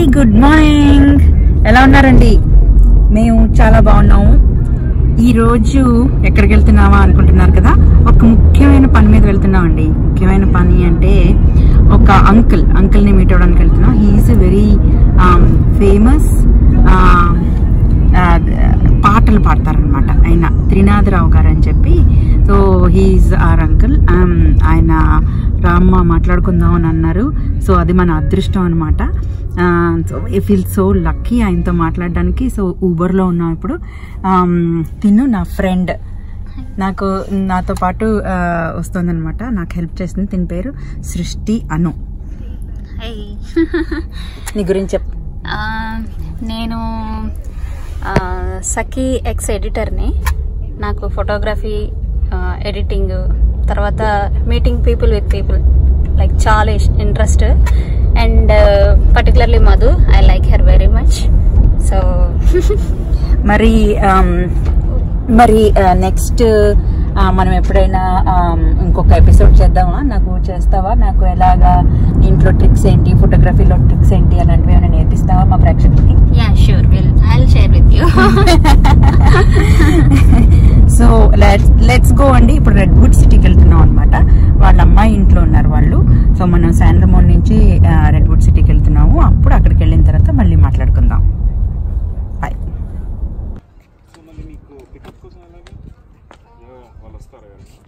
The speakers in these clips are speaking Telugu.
గుడ్ మార్నింగ్ ఎలా ఉన్నారండి మేము చాలా బాగున్నాము ఈ రోజు ఎక్కడికి వెళ్తున్నావా అనుకుంటున్నారు కదా ఒక ముఖ్యమైన పని మీద వెళ్తున్నామండి ముఖ్యమైన పని అంటే ఒక అంకుల్ అంకుల్ ని మీట్ అవ్వడానికి వెళ్తున్నాం హీఈస్ వెరీ ఫేమస్ పాటలు పాడతారనమాట ఆయన త్రినాథరావు గారు అని చెప్పి సో హీఈస్ ఆర్ అంకుల్ ఆయన రామ్మ మాట్లాడుకుందాం అని అన్నారు సో అది మన అదృష్టం అనమాట so I feel so lucky ఆయనతో మాట్లాడడానికి సో ఊబర్లో ఉన్నాం ఇప్పుడు Um, తిను నా ఫ్రెండ్ నాకు నాతో పాటు వస్తుంది అనమాట నాకు హెల్ప్ చేస్తుంది తిని పేరు సృష్టి అను హై నీ గురించి చెప్ ఆ, నేను ఆ, సఖీ ఎక్స్ ఎడిటర్ని నాకు ఫోటోగ్రఫీ ఎడిటింగ్ తర్వాత meeting people with people like చాలా interest and particularly Madhu I like her very much so మరి um, మరి నెక్స్ట్ మనం ఎప్పుడైనా um, ఇంకొక ఎపిసోడ్ చేద్దామా నాకు చేస్తావా నాకు ఎలాగా ఇంట్లో ట్రిక్స్ ఏంటి ఫోటోగ్రఫీలో ట్రిక్స్ ఏంటి అలాంటివి ఏమైనా నేర్పిస్తావా మా ప్రేక్షకులకి yeah sure will I share with you so let's let's go అండి ఇప్పుడు రెడ్ వుడ్ సిటీకి వెళ్తున్నాం అనమాట వాళ్ళ అమ్మాయి ఇంట్లో ఉన్నారు వాళ్ళు సో మనం శాండ్రమోన్ నుంచి రెడ్ వుడ్ సిటీకి వెళ్తున్నాము అప్పుడు అక్కడికి వెళ్ళిన తర్వాత మళ్ళీ మాట్లాడుకుందాం బాయ్ సో మళ్ళీ మీకు పికప్ కోసం ఎలాగా యా, వాళ్ళు వస్తారా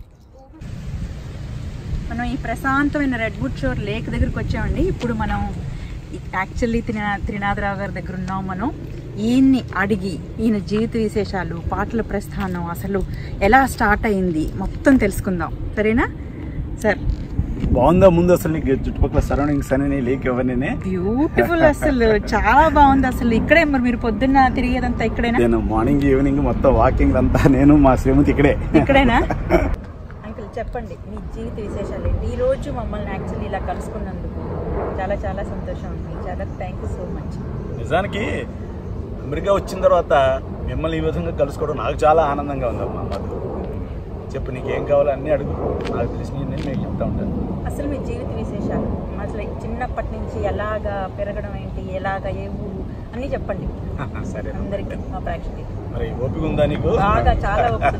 మనం ఈ ప్రశాంతమైన రెడ్ వుడ్ షోర్ లేక్ దగ్గరికి వచ్చామండి ఇప్పుడు మనం యాక్చువల్లీ త్రినా త్రినాథరావు గారి దగ్గర ఉన్నాం మనం ఈయన్ని అడిగి ఈయన జీవిత విశేషాలు పాటల ప్రస్థానం అసలు ఎలా స్టార్ట్ అయింది మొత్తం తెలుసుకుందాం సరేనా సార్ బాగుందా ముందు అసలు నీకు చుట్టుపక్కల సరౌండింగ్స్ అని లేక్ ఎవరినే బ్యూటిఫుల్ అసలు చాలా బాగుంది అసలు ఇక్కడే మరి మీరు పొద్దున్న తిరిగేదంతా ఇక్కడేనా నేను మార్నింగ్ ఈవినింగ్ మొత్తం వాకింగ్ అంతా నేను మా శ్రీమతి ఇక్కడే ఇక్కడేనా అంకుల్ చెప్పండి మీ జీవిత విశేషాలు ఏంటి ఈ రోజు మమ్మల్ని యాక్చువల్లీ ఇలా కలుసుకున్నందుకు చాలా చాలా సంతోషం ఉంది చాలా థ్యాంక్ యూ సో మచ్ నిజానికి అమెరికా వచ్చిన తర్వాత మిమ్మల్ని ఈ విధంగా కలుసుకోవడం నాకు చాలా ఆనందంగా ఉందమ్మా మధు చెప్పు నీకేం కావాలో అన్నీ అడుగు నాకు తెలిసిన నేను మీకు చెప్తా ఉంటాను అసలు మీ జీవిత విశేషాలు అసలు చిన్నప్పటి నుంచి ఎలాగా పెరగడం ఏంటి ఎలాగా ఏ ఊరు అన్నీ చెప్పండి సరే అందరికీ మా ప్రేక్షకులకి మరి ఓపిక ఉందా నీకు బాగా చాలా ఓపిక.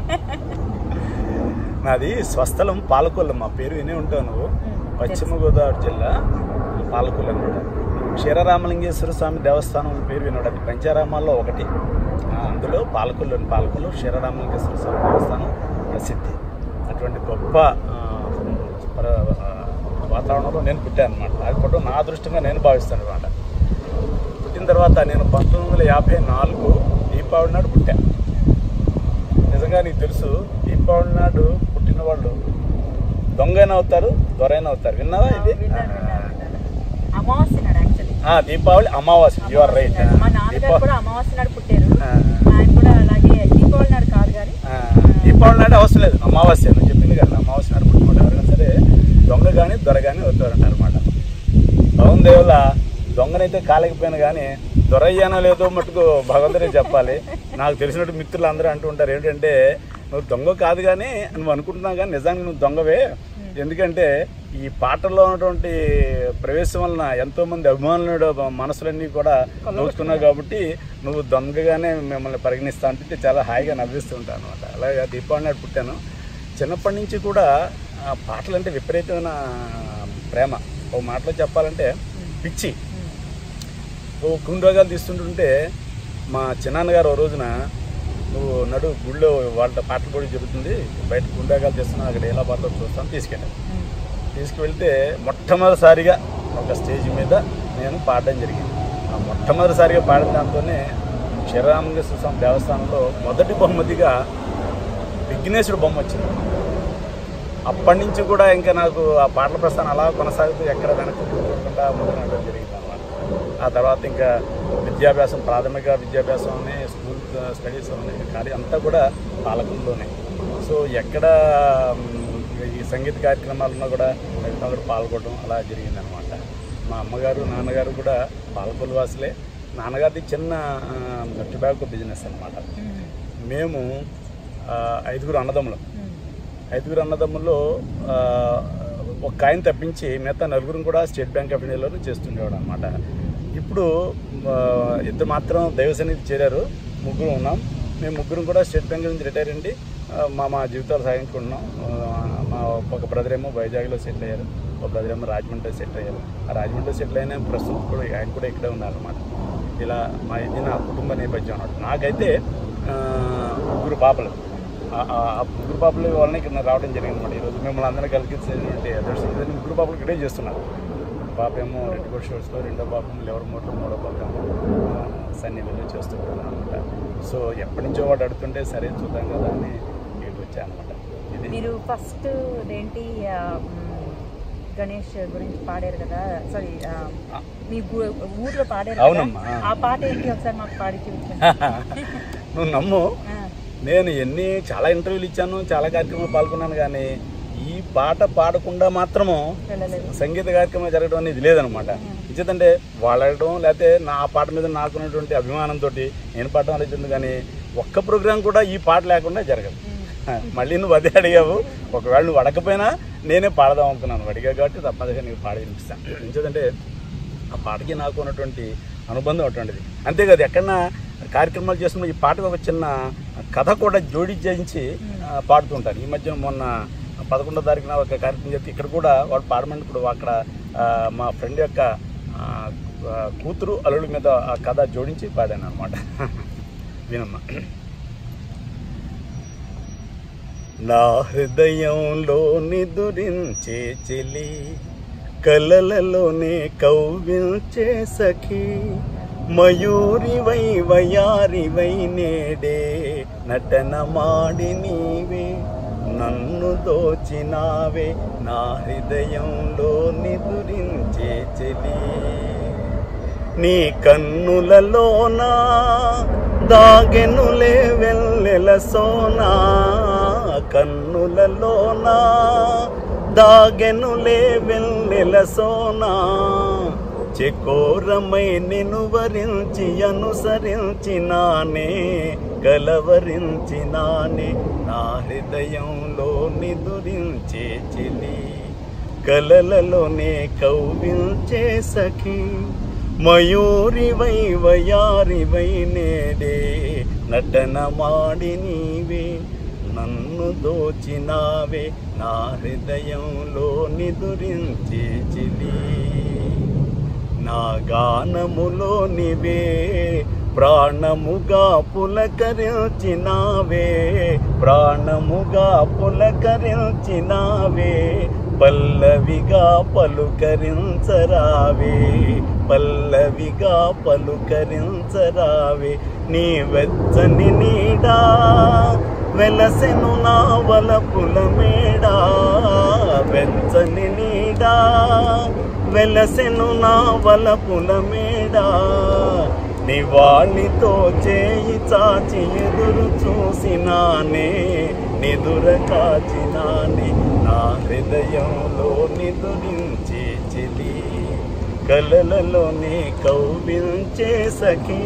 నాది స్వస్థలం పాలకొల్లు మా పేరు వినే ఉంటావు నువ్వు పశ్చిమ గోదావరి జిల్లా పాలకొల్లు అనమాట క్షీరరామలింగేశ్వర స్వామి దేవస్థానం పేరు వినోడు అది పంచారామాల్లో ఒకటి ఆ, అందులో పాలకొల్లు అని పాలకొల్లు క్షీరరామలింగేశ్వర స్వామి దేవస్థానం ప్రసిద్ధి అటువంటి గొప్ప ఆ, పర- ఆ, వాతావరణంలో నేను పుట్టాను అనమాట అది పుట్టడం నా అదృష్టంగా నేను భావిస్తాను అనమాట పుట్టిన తర్వాత నేను పంతొమ్మిది వందల యాభై నాలుగు దీపావళి నాడు పుట్టాను నిజంగా నీకు తెలుసు దీపావళి నాడు పుట్టిన వాళ్ళు దొంగైనా అవుతారు దొరైనా అవుతారు విన్నావా ఇది విన్నాను, విన్నాను, విన్నాను. అమావాస్య నాడు యాక్చువల్లీ ఆ, దీపావళి అమావాస్య యు ఆర్ రైట్ మా నాన్నగారు కూడా అమావాస్య నాడు పుట్టారు ఆ. ఆయన కూడా అలాగే దీపావళి నాడు కాదు కానీ దీపావళి నాడు అవసరం లేదు అమావాస్య నువ్వు చెప్పింది కదా అమావాస్య నాడు పుట్టుకుంటే ఎవరైనా సరే దొంగ కానీ దొర కానీ అవుతారంట అనమాట అవును దేవుల దొంగనైతే కాలేకపోయాను కానీ దొరయ్యానో లేదో మటుకు భగవంతుడే చెప్పాలి నాకు తెలిసినట్టు మిత్రులు అందరూ అంటూ ఉంటారు ఏంటంటే నువ్వు దొంగ కాదు కానీ నువ్వు అనుకుంటున్నావు కానీ నిజానికి నువ్వు దొంగవే ఎందుకంటే ఈ పాటల్లో ఉన్నటువంటి ప్రవేశం వలన ఎంతో మంది అభిమానులు మనసులన్నీ కూడా దోచుకున్నావు కాబట్టి నువ్వు దొంగగానే మిమ్మల్ని పరిగణిస్తా అంటే చాలా హాయిగా నవ్విస్తుంటాను అనమాట అలాగే దీపావళి నాడు పుట్టాను చిన్నప్పటి నుంచి కూడా ఆ పాటలంటే విపరీతమైన ప్రేమ ఓ మాటలో చెప్పాలంటే పిచ్చి ఓ కుండ్రోగాలు తీస్తుంటుంటే మా చిన్నాన్నగారు ఓ రోజున నువ్వు నడు గుళ్ళో వాళ్ళ పాటలు కూడా జరుగుతుంది బయట గుండాగాలు చేస్తున్నా అక్కడ ఎలా పాటలు చూస్తాను తీసుకెళ్ళాను తీసుకువెళ్తే మొట్టమొదటిసారిగా ఒక స్టేజ్ మీద నేను పాడడం జరిగింది ఆ మొట్టమొదటిసారిగా పాడిన దాంతోనే శ్రీరామలింగేశ్వర స్వామి దేవస్థానంలో మొదటి బహుమతిగా విఘ్నేశ్వరుడు బొమ్మ వచ్చింది అప్పటి నుంచి కూడా ఇంకా నాకు ఆ పాటల ప్రస్థానం అలా కొనసాగుతూ ఎక్కడ వెనక్కి పోకుండా ముందు నడవడం జరిగింది అనమాట ఆ తర్వాత ఇంకా విద్యాభ్యాసం ప్రాథమిక విద్యాభ్యాసం అనే స్కూల్ స్టడీస్ అనే కానీ అంతా కూడా పాలకుల్లోనే సో ఎక్కడ మ్, ఈ సంగీత కార్యక్రమాలున్నా కూడా మిగతా కూడా పాల్గొనడం అలా జరిగింది అనమాట మా అమ్మగారు నాన్నగారు కూడా పాలకొల్లు వాసులే నాన్నగారిది చిన్న టొబాకో బిజినెస్ అనమాట మేము ఆ, ఐదుగురు అన్నదమ్ములం ఐదుగురు అన్నదమ్ముల్లో ఆ, ఒక ఆయన తప్పించి మిగతా నలుగురు కూడా స్టేట్ బ్యాంక్ ఆఫ్ ఇండియాలో చేస్తుండేవాడు అనమాట ఇప్పుడు ఆ, ఇద్దరు మాత్రం దైవ సన్నిధి చేరారు ముగ్గురు ఉన్నాం మేము ముగ్గురం కూడా స్టేట్ బ్యాంక్ నుంచి రిటైర్ అండి ఆ, మా మా జీవితాలు సాగించుకుంటున్నాం ఆ, మా ఒక బ్రదర్ ఏమో వైజాగ్లో సెటిల్ అయ్యారు ఒక బ్రదర్ ఏమో రాజమండ్రి సెటిల్ అయ్యారు ఆ రాజమండ్రి సెటిల్ అయిన ప్రస్తుతం కూడా ఆయన కూడా ఇక్కడే ఉన్నారన్నమాట ఇలా మా ఇది నా కుటుంబ నేపథ్యం అన్నమాట నాకైతే ఆ, ముగ్గురు పాపలు ఆ- ఆ ఆ ముగ్గురు పాపల వలన ఇక్కడ నేను రావడం జరిగింది అనమాట ఈరోజు మిమ్మల్ని అందరినీ కలిగించేటువంటి అదృష్టం ఇదని ముగ్గురు పాపలు ఇక్కడే చేస్తున్నారు పాప ఏమో రెడ్ కోట్ షోర్స్లో రెండో పాప లివర్ మోట్లో మూడో పాప ఏమో ఆ, సన్నిధిలో చేస్తుంటాను అనమాట సో ఎప్పటి నుంచో వాడు అడుగుతుంటే సరే చూద్దాం కదా అని ఇక్కడికి వచ్చాను అనమాట ఇది మీరు ఫస్ట్ ఏంటి ఆ, మ్, గణేష్ గురించి పాడారు కదా సారీ మీ ఊ- ఊర్లో పాడారు కదా అవునమ్మా. ఆ పాట ఏంటి ఒకసారి మాకు పాడి చూపించండి నువ్వు నమ్ము ఆ, నేను ఎన్ని చాలా ఇంటర్వ్యూలు ఇచ్చాను చాలా కార్యక్రమాలు పాల్గొన్నాను కానీ ఈ పాట పాడకుండా మాత్రము వెళ్ళలేదు సంగీత కార్యక్రమం జరగడం అనేది లేదనమాట ఇచ్చేదంటే వాళ్ళు అడగడం లేకపోతే నా పాట మీద నాకున్నటువంటి అభిమానంతో నేను పాడడం అనేది కానీ ఒక్క ప్రోగ్రాం కూడా ఈ పాట లేకుండా జరగదు మళ్ళీ నువ్వు అదే అడిగావు ఒకవేళ నువ్వు అడగపోయినా నేనే పాడదాం అనుకున్నాను అడిగా కాబట్టి తప్పనిసరిగా నీకు పాడి వినిపిస్తాను ఎందుకంటే ఆ పాటకి నాకు ఉన్నటువంటి అనుబంధం అటువంటిది అంతేకాదు ఎక్కడన్నా కార్యక్రమాలు చేస్తున్న ఈ పాటకు ఒక చిన్న కథ కూడా జోడించి ఆ, పాడుతుంటారు ఈ మధ్య మొన్న పదకొండో తారీఖున ఒక కార్యక్రమం చెప్తే ఇక్కడ కూడా వాడు పాడమని ఇప్పుడు అక్కడ ఆ, మా ఫ్రెండ్ యొక్క ఆ, ఆ, కూతురు అల్లుడి మీద ఆ కథ జోడించి పాడాను అనమాట వినమ్మా నా హృదయంలో నిదురించే చెలి కలలలోనే కవ్వించే సఖి మయూరివై వయారివై నేడే నటన మాడి నీవే నన్ను దోచినావే నా హృదయంలో నిదురించే చెలి నీ కన్నులలోనా దాగెనులే వెల్లెల సోనా కన్నులలోనా దాగెనులే వెల్లెల సోనా చెకోరమై నిన్ను వరించి అనుసరించినానే కలవరించినానే నా హృదయంలో నిదురించే చెలి కలలలోనే కవ్వించే సఖి మయూరివై వయారివై నేడే నటన మాడి నీవే నన్ను దోచినావే నా హృదయంలో నిదురించే చిలి నా గానములో నివే ప్రాణముగా పులకరించినావే ప్రాణముగా పులకరించినావే పల్లవిగా పలుకరించరావే పల్లవిగా పలుకరించరావే నీ వెచ్చని నీడా వెలసెను నా వలపుల మేడా వెచ్చని నీడా వెలసెను నా వలపుల మేడా నివాళితో చేయి చాచి ఎదురు చూసినానే నిదుర కాచినానే నా హృదయంలో నిదురించే చెలి కలలలోనే కౌవించే సఖీ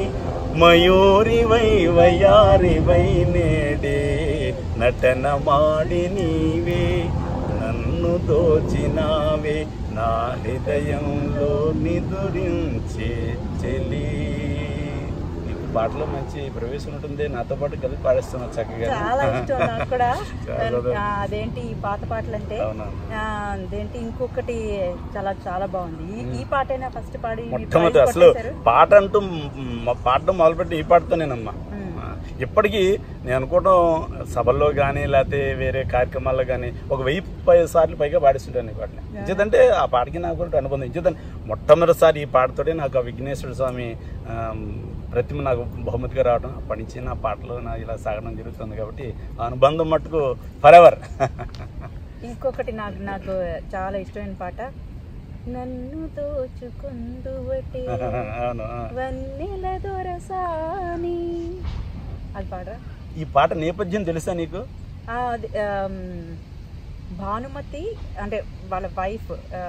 మయూరివై వయారివై నేడే నటన మాడి నీవే నన్ను దోచినావే నా హృదయంలో నిదురించే చెలి నీకు పాటలో మంచి ప్రవేశం ఉంటుంది నాతో పాటు కలిపి పాడిస్తున్నావు చక్కగా చాలా ఇష్టం నాకు కూడా చాలా ఆ, అదేంటి ఈ పాత పాటలు అంటే అవునవును. ఆ, అదేంటి ఇంకొకటి చాలా చాలా బాగుంది ఈ- ఈ పాటైనా ఫస్ట్ పాడి మీరు మొట్టమొదటి prize అసలు కొట్టేశారు? పాట అంటూ మ- పాడడం మొదలుపెట్టి ఈ పాటతోనేనమ్మా మ్మ్. ఆ, ఇప్పటికీ నేను అనుకోవడం సభల్లో కానీ లేకపోతే వేరే కార్యక్రమాల్లో కానీ ఒక వెయ్యి పై సార్లు పైగా పాడిస్తుంటాను ఈ పాటని ఇచ్చేదంటే ఆ పాటకి నాకు కూడా అనుబంధం ఇచ్చేదండి మొట్టమొదటిసారి ఈ పాటతోటే నాకు ఆ విఘ్నేశ్వర స్వామి ఆమ్, ప్రతిమ నాకు బహుమతిగా రావడం అప్పటి నుంచి నా పాటలు నా ఇలా సాగడం జరుగుతుంది కాబట్టి ఆ అనుబంధం మట్టుకు ఫర్ ఎవర్ ఇంకొకటి నాకు నాకు చాలా ఇష్టమైన పాట నన్ను దోచుకుందువటే అవును ఆ. వన్నెల దొరసాని అది పాడరా ఈ పాట నేపథ్యం తెలుసా నీకు ఆ, అది, ఆమ్, భానుమతి అంటే వాళ్ళ వైఫ్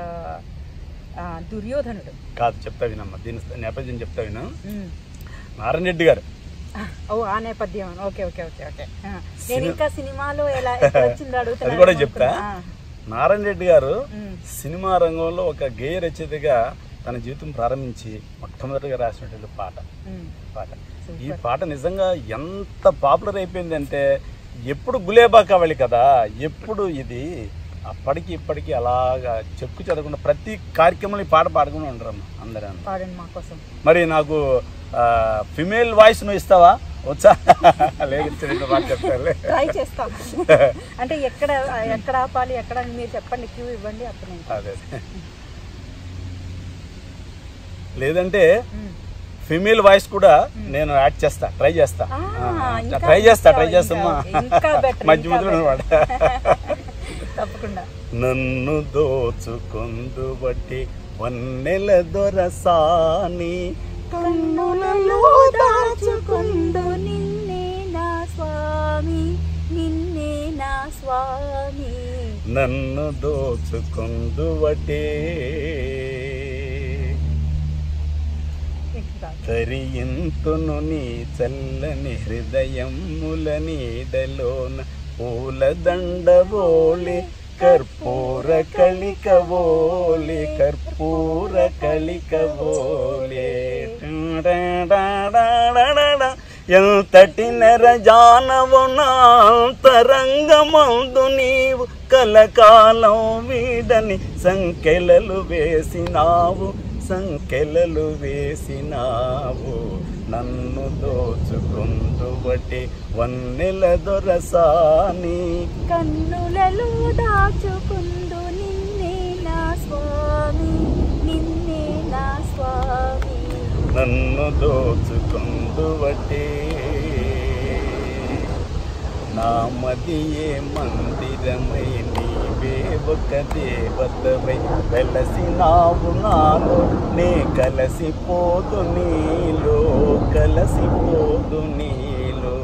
దుర్యోధనుడు కాదు చెప్తా వినమ్మా దీని నేపథ్యం చెప్తా విను ఉమ్. నారాయణ రెడ్డి గారు ఓ ఆ నేపథ్యం ఓకే ఓకే ఓకే ఓకే ఆ, నేను ఇంకా సినిమాలో ఎలా ఎక్కడ వచ్చిందో అది అడుగుతున్నాను కూడా చెప్తా అనుకున్నా. ఆ, నారాయణ రెడ్డి గారు ఉమ్, సినిమా రంగంలో ఒక గేయ రచయితగా తన జీవితం ప్రారంభించి మొట్టమొదటిగా రాసినటువంటి పాట ఉమ్. పాట ఈ Super. పాట నిజంగా ఎంత పాపులర్ అయిపోయిందంటే ఎప్పుడు గులేబా కావాలి కదా ఎప్పుడు ఇది అప్పటికి ఇప్పటికి అలాగా చెక్కు చదవకుండా ప్రతి కార్యక్రమంలో ఈ పాట పాడుకుని ఉండరమ్మ అందరూ పాడండి మా కోసం మరి నాకు ఫిమేల్ వాయిస్ నువ్వు ఇస్తావా వచ్చా లేదు చిన్న మాట చెప్తానులే ట్రై చేస్తాం అంటే ఎక్కడ ఎక్కడ ఆపాలి ఎక్కడ అని మీరు చెప్పండి క్యూ ఇవ్వండి అప్పుడు నేను అదే లేదంటే ఉమ్. ఫిమేల్ వాయిస్ కూడా నేను యాడ్ చేస్తా ట్రై చేస్తా ఆ, ఆ, ఇంకా ట్రై చేస్తా ఇంకా ట్రై చేస్తామ్మా ఇంకా better, మధ్య ఇంకా మధ్యలో అనమాట తప్పకుండా నన్ను దోచుకొందు బట్టి వన్నెల దొరసాని కన్నులలో దాచుకుందు నిన్నే నా స్వామి నిన్నే నా స్వామి నన్ను దోచుకొందు బట్టే ఇంకా తరియింతును నీ చల్లని హృదయముల నీడలోన పూల దండవోలి కర్పూర కళికవోలి కర్పూర కళికవోలి ఎంతటి నెర జానవు నాంతరంగమందు నీవు కలకాలం వీడని సంకెలలు వేసినావు సంకెలలు వేసినావు నన్ను దోచుకుందు బట్టి వన్నెల దొరసాని కన్నులలో దాచుకుందు నిన్నే నా స్వామి నిన్నే నా స్వామి నన్ను దోచుకుందు బట్టి నా మదియే మందిరమై నీవే ఒక దేవతవై వెలసినావు నాలో నే కలసిపోదు నీలో కలసిపోదు నీలో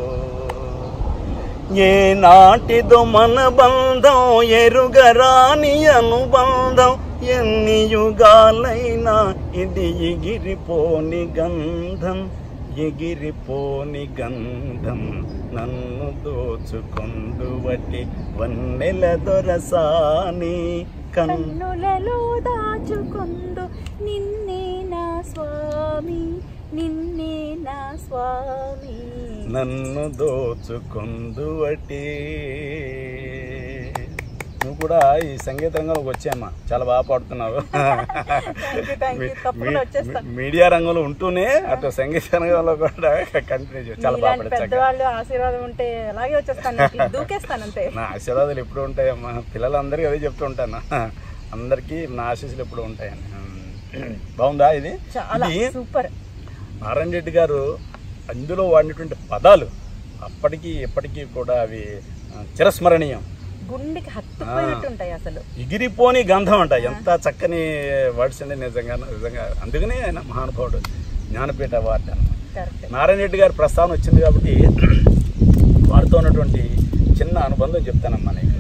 ఏ నాటిదో మన బంధం ఎరుగరాని అనుబంధం ఎన్ని యుగాలైనా ఇది ఎగిరిపోని గంధం ఎగిరిపోని గంధం నన్ను దోచుకొందు వట్టి వన్నెల దొరసాని కన్ను కన్నులలో దాచుకుందు నిన్నే నా స్వామి నిన్నే నా స్వామి నన్ను దోచుకొందు వట్టి నువ్వు కూడా ఈ సంగీత రంగంలోకి వచ్చామ్మా చాలా బాగా పాడుతున్నావు థ్యాంక్ యూ థ్యాంక్ యూ తప్పకుండా వచ్చేస్తాను మీ- మీడియా రంగంలో ఉంటూనే అటు సంగీత రంగంలో కూడా కంటిన్యూ చేయి. చాలా బాగా ఇలాంటి పడచ్చు పెద్దవాళ్ళు ఆశీర్వాదం ఉంటే అలాగే వచ్చేస్తాను ఇంటికి. దూకేస్తాను అంతే నా ఆశీర్వాదాలు ఎప్పుడు ఉంటాయమ్మా పిల్లలందరికీ అదే చెప్తూ ఉంటాను అందరికీ నా ఆశీస్సులు ఎప్పుడు ఉంటాయని బాగుందా ఇది చాలా ఇది సూపర్ నారాయణ రెడ్డి గారు అందులో వాడినటువంటి పదాలు అప్పటికి ఇప్పటికీ కూడా అవి ఆ, చిరస్మరణీయం గుండెకి హత్తుకుపోయినట్టు ఉంటాయి అసలు ఎగిరిపోని గంధం అంట ఎంత చక్కని వర్డ్స్ అండి నిజంగా నిజంగా అందుకనే ఆయన మహానుభావుడు జ్ఞానపీఠ అవార్డు అన్నమాట కరెక్ట్ నారాయణ రెడ్డి గారి ప్రస్తావన వచ్చింది కాబట్టి వారితో ఉన్నటువంటి చిన్న అనుబంధం చెప్తానమ్మా నీకు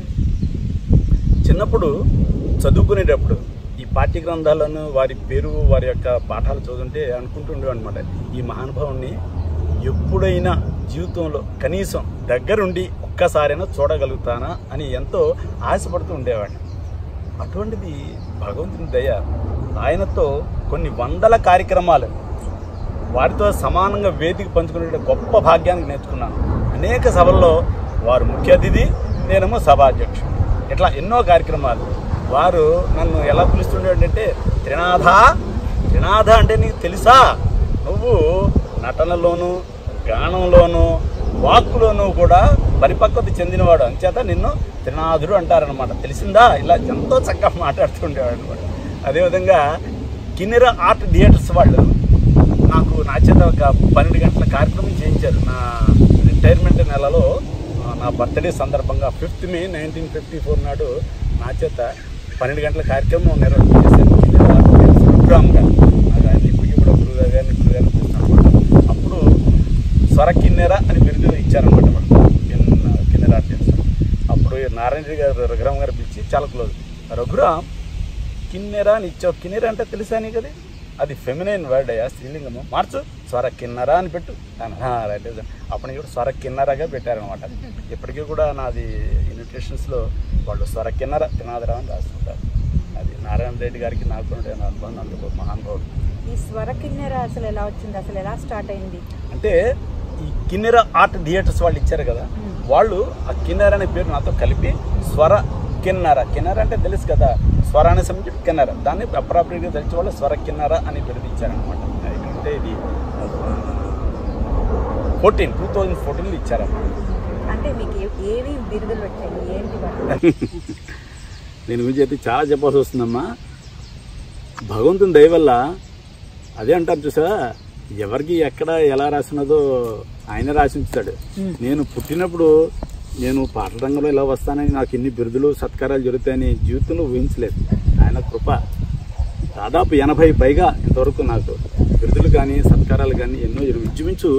చిన్నప్పుడు చదువుకునేటప్పుడు ఈ పాఠ్య గ్రంథాలను వారి పేరు వారి యొక్క పాఠాలు చదువుతుంటే అనుకుంటుండే అనమాట ఈ మహానుభావుని ఎప్పుడైనా జీవితంలో కనీసం దగ్గరుండి ఒక్కసారైనా చూడగలుగుతానా అని ఎంతో ఆశపడుతూ ఉండేవాడిని అటువంటిది భగవంతుని దయ ఆయనతో కొన్ని వందల కార్యక్రమాలు వారితో సమానంగా వేదిక పంచుకునే గొప్ప భాగ్యానికి నేర్చుకున్నాను అనేక సభల్లో వారు ముఖ్య అతిథి నేనేమో సభాధ్యక్షుడు ఇట్లా ఎన్నో కార్యక్రమాలు వారు నన్ను ఎలా పిలుస్తుండేటంటే త్రినాథ త్రినాథ అంటే నీకు తెలుసా నువ్వు నటనలోను గానంలోను వాక్కులోను కూడా పరిపక్వత చెందినవాడు అంచేత నిన్ను త్రినాథుడు అంటారనమాట తెలిసిందా ఇలా ఎంతో చక్కగా మాట్లాడుతుండేవాడు అనమాట అదేవిధంగా కిన్నెర ఆర్ట్ థియేటర్స్ వాళ్ళు నాకు నా చేత ఒక పన్నెండు గంటల కార్యక్రమం చేయించారు నా రిటైర్మెంట్ నెలలో ఆ, నా బర్త్డే సందర్భంగా fifth May nineteen fifty four నాడు నా చేత పన్నెండు గంటల కార్యక్రమం నిర్వహించారు ప్రోగ్రామ్గా నాకు ఆయన ఇప్పటికీ కూడా గురువు గారిని గురువు గారిని పిలుస్తాను అప్పుడు స్వర కిన్నెర అని బిరుదు ఇచ్చారనమాట మనకు కిన్న- కిన్నెర ఆర్టిస్ట్ అప్పుడు నారాయణ రెడ్డి గారు రఘురామ్ గారు పిలిచి చాలా క్లోజ్ రఘురామ్ కిన్నెర అని ఇచ్చావు కిన్నెర అంటే తెలుసా నీకు అది అది ఫెమినైన్ వర్డ్ అయ్యా స్త్రీలింగము మార్చు స్వర కిన్నర అని పెట్టు అన్న, "ఆ, రైట్ is it." అప్పటి కూడా స్వర కిన్నరగా పెట్టారనమాట ఇప్పటికీ కూడా నాది ఇన్విటేషన్స్లో వాళ్ళు స్వర కిన్నర తినాదరా అని రాస్తుంటారు అది నారాయణ రెడ్డి గారికి నాకు ఉండే అనుభవం అందుకు మహానుభావుడు ఈ స్వర కిన్నెర అసలు ఎలా వచ్చింది అసలు ఎలా స్టార్ట్ అయింది అంటే ఈ కిన్నెర ఆర్ట్ థియేటర్స్ వాళ్ళు ఇచ్చారు కదా వాళ్ళు ఆ కిన్నెర అనే పేరు నాతో కలిపి స్వర కిన్నర కిన్నర అంటే తెలుసు కదా స్వర అనే సమయం కిన్నర దాన్ని అప్రాపరిగా తెలిసి వాళ్ళు స్వర కిన్నర అని బిరుదు ఇచ్చారనమాట అంటే ఇది ఫోర్టీన్ టూ థౌజండ్ ఫోర్టీన్లో ఇచ్చారన్నమాట అంటే మీకు ఏ- ఏవి బిరుదులు వచ్చాయి ఏంటి వాటి? దీని గురించి అయితే చాలా చెప్పాల్సి వస్తుందమ్మా భగవంతుని దయ వల్ల అదే అంటారు చూసా ఎవరికి ఎక్కడ ఎలా రాసినదో ఆయన రాసి ఉంచుతాడు నేను పుట్టినప్పుడు నేను పాటల రంగంలో ఇలా వస్తానని నాకు ఇన్ని బిరుదులు సత్కారాలు జరుగుతాయని జీవితంలో ఊహించలేదు ఆయన కృప దాదాపు ఎనభై పైగా ఇంతవరకు నాకు బిరుదులు కానీ సత్కారాలు కానీ ఎన్నో జరుగు ఇంచుమించు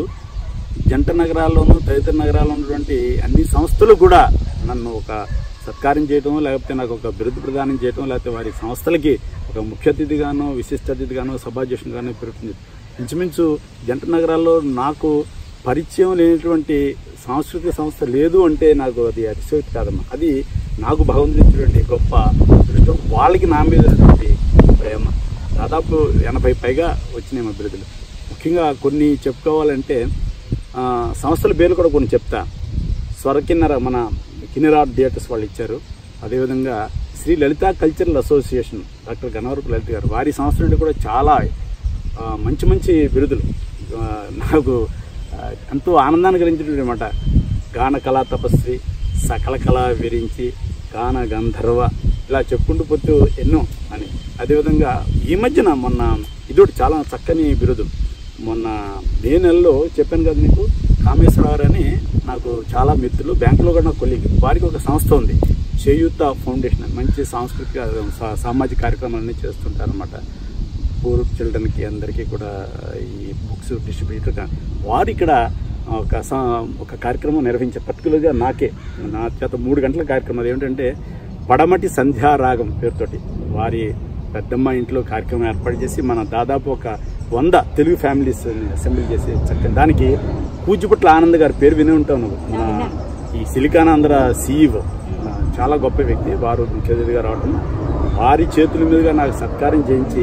జంట నగరాల్లోనూ తదితర నగరాల్లో ఉన్నటువంటి అన్ని సంస్థలు కూడా నన్ను ఒక సత్కారం చేయటం లేకపోతే నాకు ఒక బిరుదు ప్రదానం చేయటం లేకపోతే వారి సంస్థలకి ఒక ముఖ్య అతిథిగానో విశిష్ట అతిథిగానో సభాధ్యక్షునిగానో పెరుగుతుంది ఇంచుమించు జంట నగరాల్లో నాకు పరిచయం లేనటువంటి సాంస్కృతిక సంస్థ లేదు అంటే నాకు అది అతిశయోక్తి కాదమ్మా అది నాకు భగవంతుడు ఇచ్చినటువంటి గొప్ప దృష్టం వాళ్ళకి నా మీద ఉన్నటువంటి ప్రేమ దాదాపు ఎనభై పైగా వచ్చినాయి మా బిరుదులు ముఖ్యంగా కొన్ని చెప్పుకోవాలంటే ఆ, సంస్థల పేర్లు కూడా కొన్ని చెప్తా స్వర కిన్నర మన కిన్నెర థియేటర్స్ వాళ్ళు ఇచ్చారు అదేవిధంగా Shri Lalitha cultural association doctor Gannavarapu Lalitha గారు వారి సంస్థ నుండి కూడా చాలా ఆ, మంచి మంచి బిరుదులు ఆ, నాకు ఆ, ఎంతో ఆనందాన్ని కలిగించినటువంటి మాట గాన కళా తపస్వి సకల కళ విరించి గాన గంధర్వ ఇలా చెప్పుకుంటూ పోతూ ఎన్నో అని అదేవిధంగా ఈ మధ్యన మొన్న ఇదొకటి చాలా చక్కని బిరుదు మొన్న మే నెలలో చెప్పాను కదా నీకు కామేశ్వరరావు అని నాకు చాలా మిత్రులు బ్యాంకులో కూడా నాకు కొలిగి వారికి ఒక సంస్థ ఉంది చేయూత ఫౌండేషన్ అని మంచి సాంస్కృతిక సా- సామాజిక కార్యక్రమాలన్నీ చేస్తుంటారన్నమాట పూర్ చిల్డ్రన్కి అందరికీ కూడా ఈ బుక్స్ డిస్ట్రిబ్యూటర్ గా- వారు ఇక్కడ ఒక స- ఒక కార్యక్రమం నిర్వహించారు పర్టికులర్గా నాకే నా చేత మూడు గంటల కార్యక్రమం అది ఏమిటంటే పడమటి సంధ్యారాగం పేరుతోటి వారి పెద్దమ్మ ఇంట్లో కార్యక్రమం ఏర్పాటు చేసి మన దాదాపు ఒక వంద తెలుగు ఫ్యామిలీస్ అసెంబ్లీ చేసి చక్కని దానికి పూజ్యపుట్ల ఆనంద్ గారి పేరు వినే ఉంటావు నువ్వు మన ఈ సిలికానాంధ్ర సీఈఓ చాలా గొప్ప వ్యక్తి వారు ముఖ్య అతిథిగా రావడం వారి చేతుల మీదుగా నాకు సత్కారం చేయించి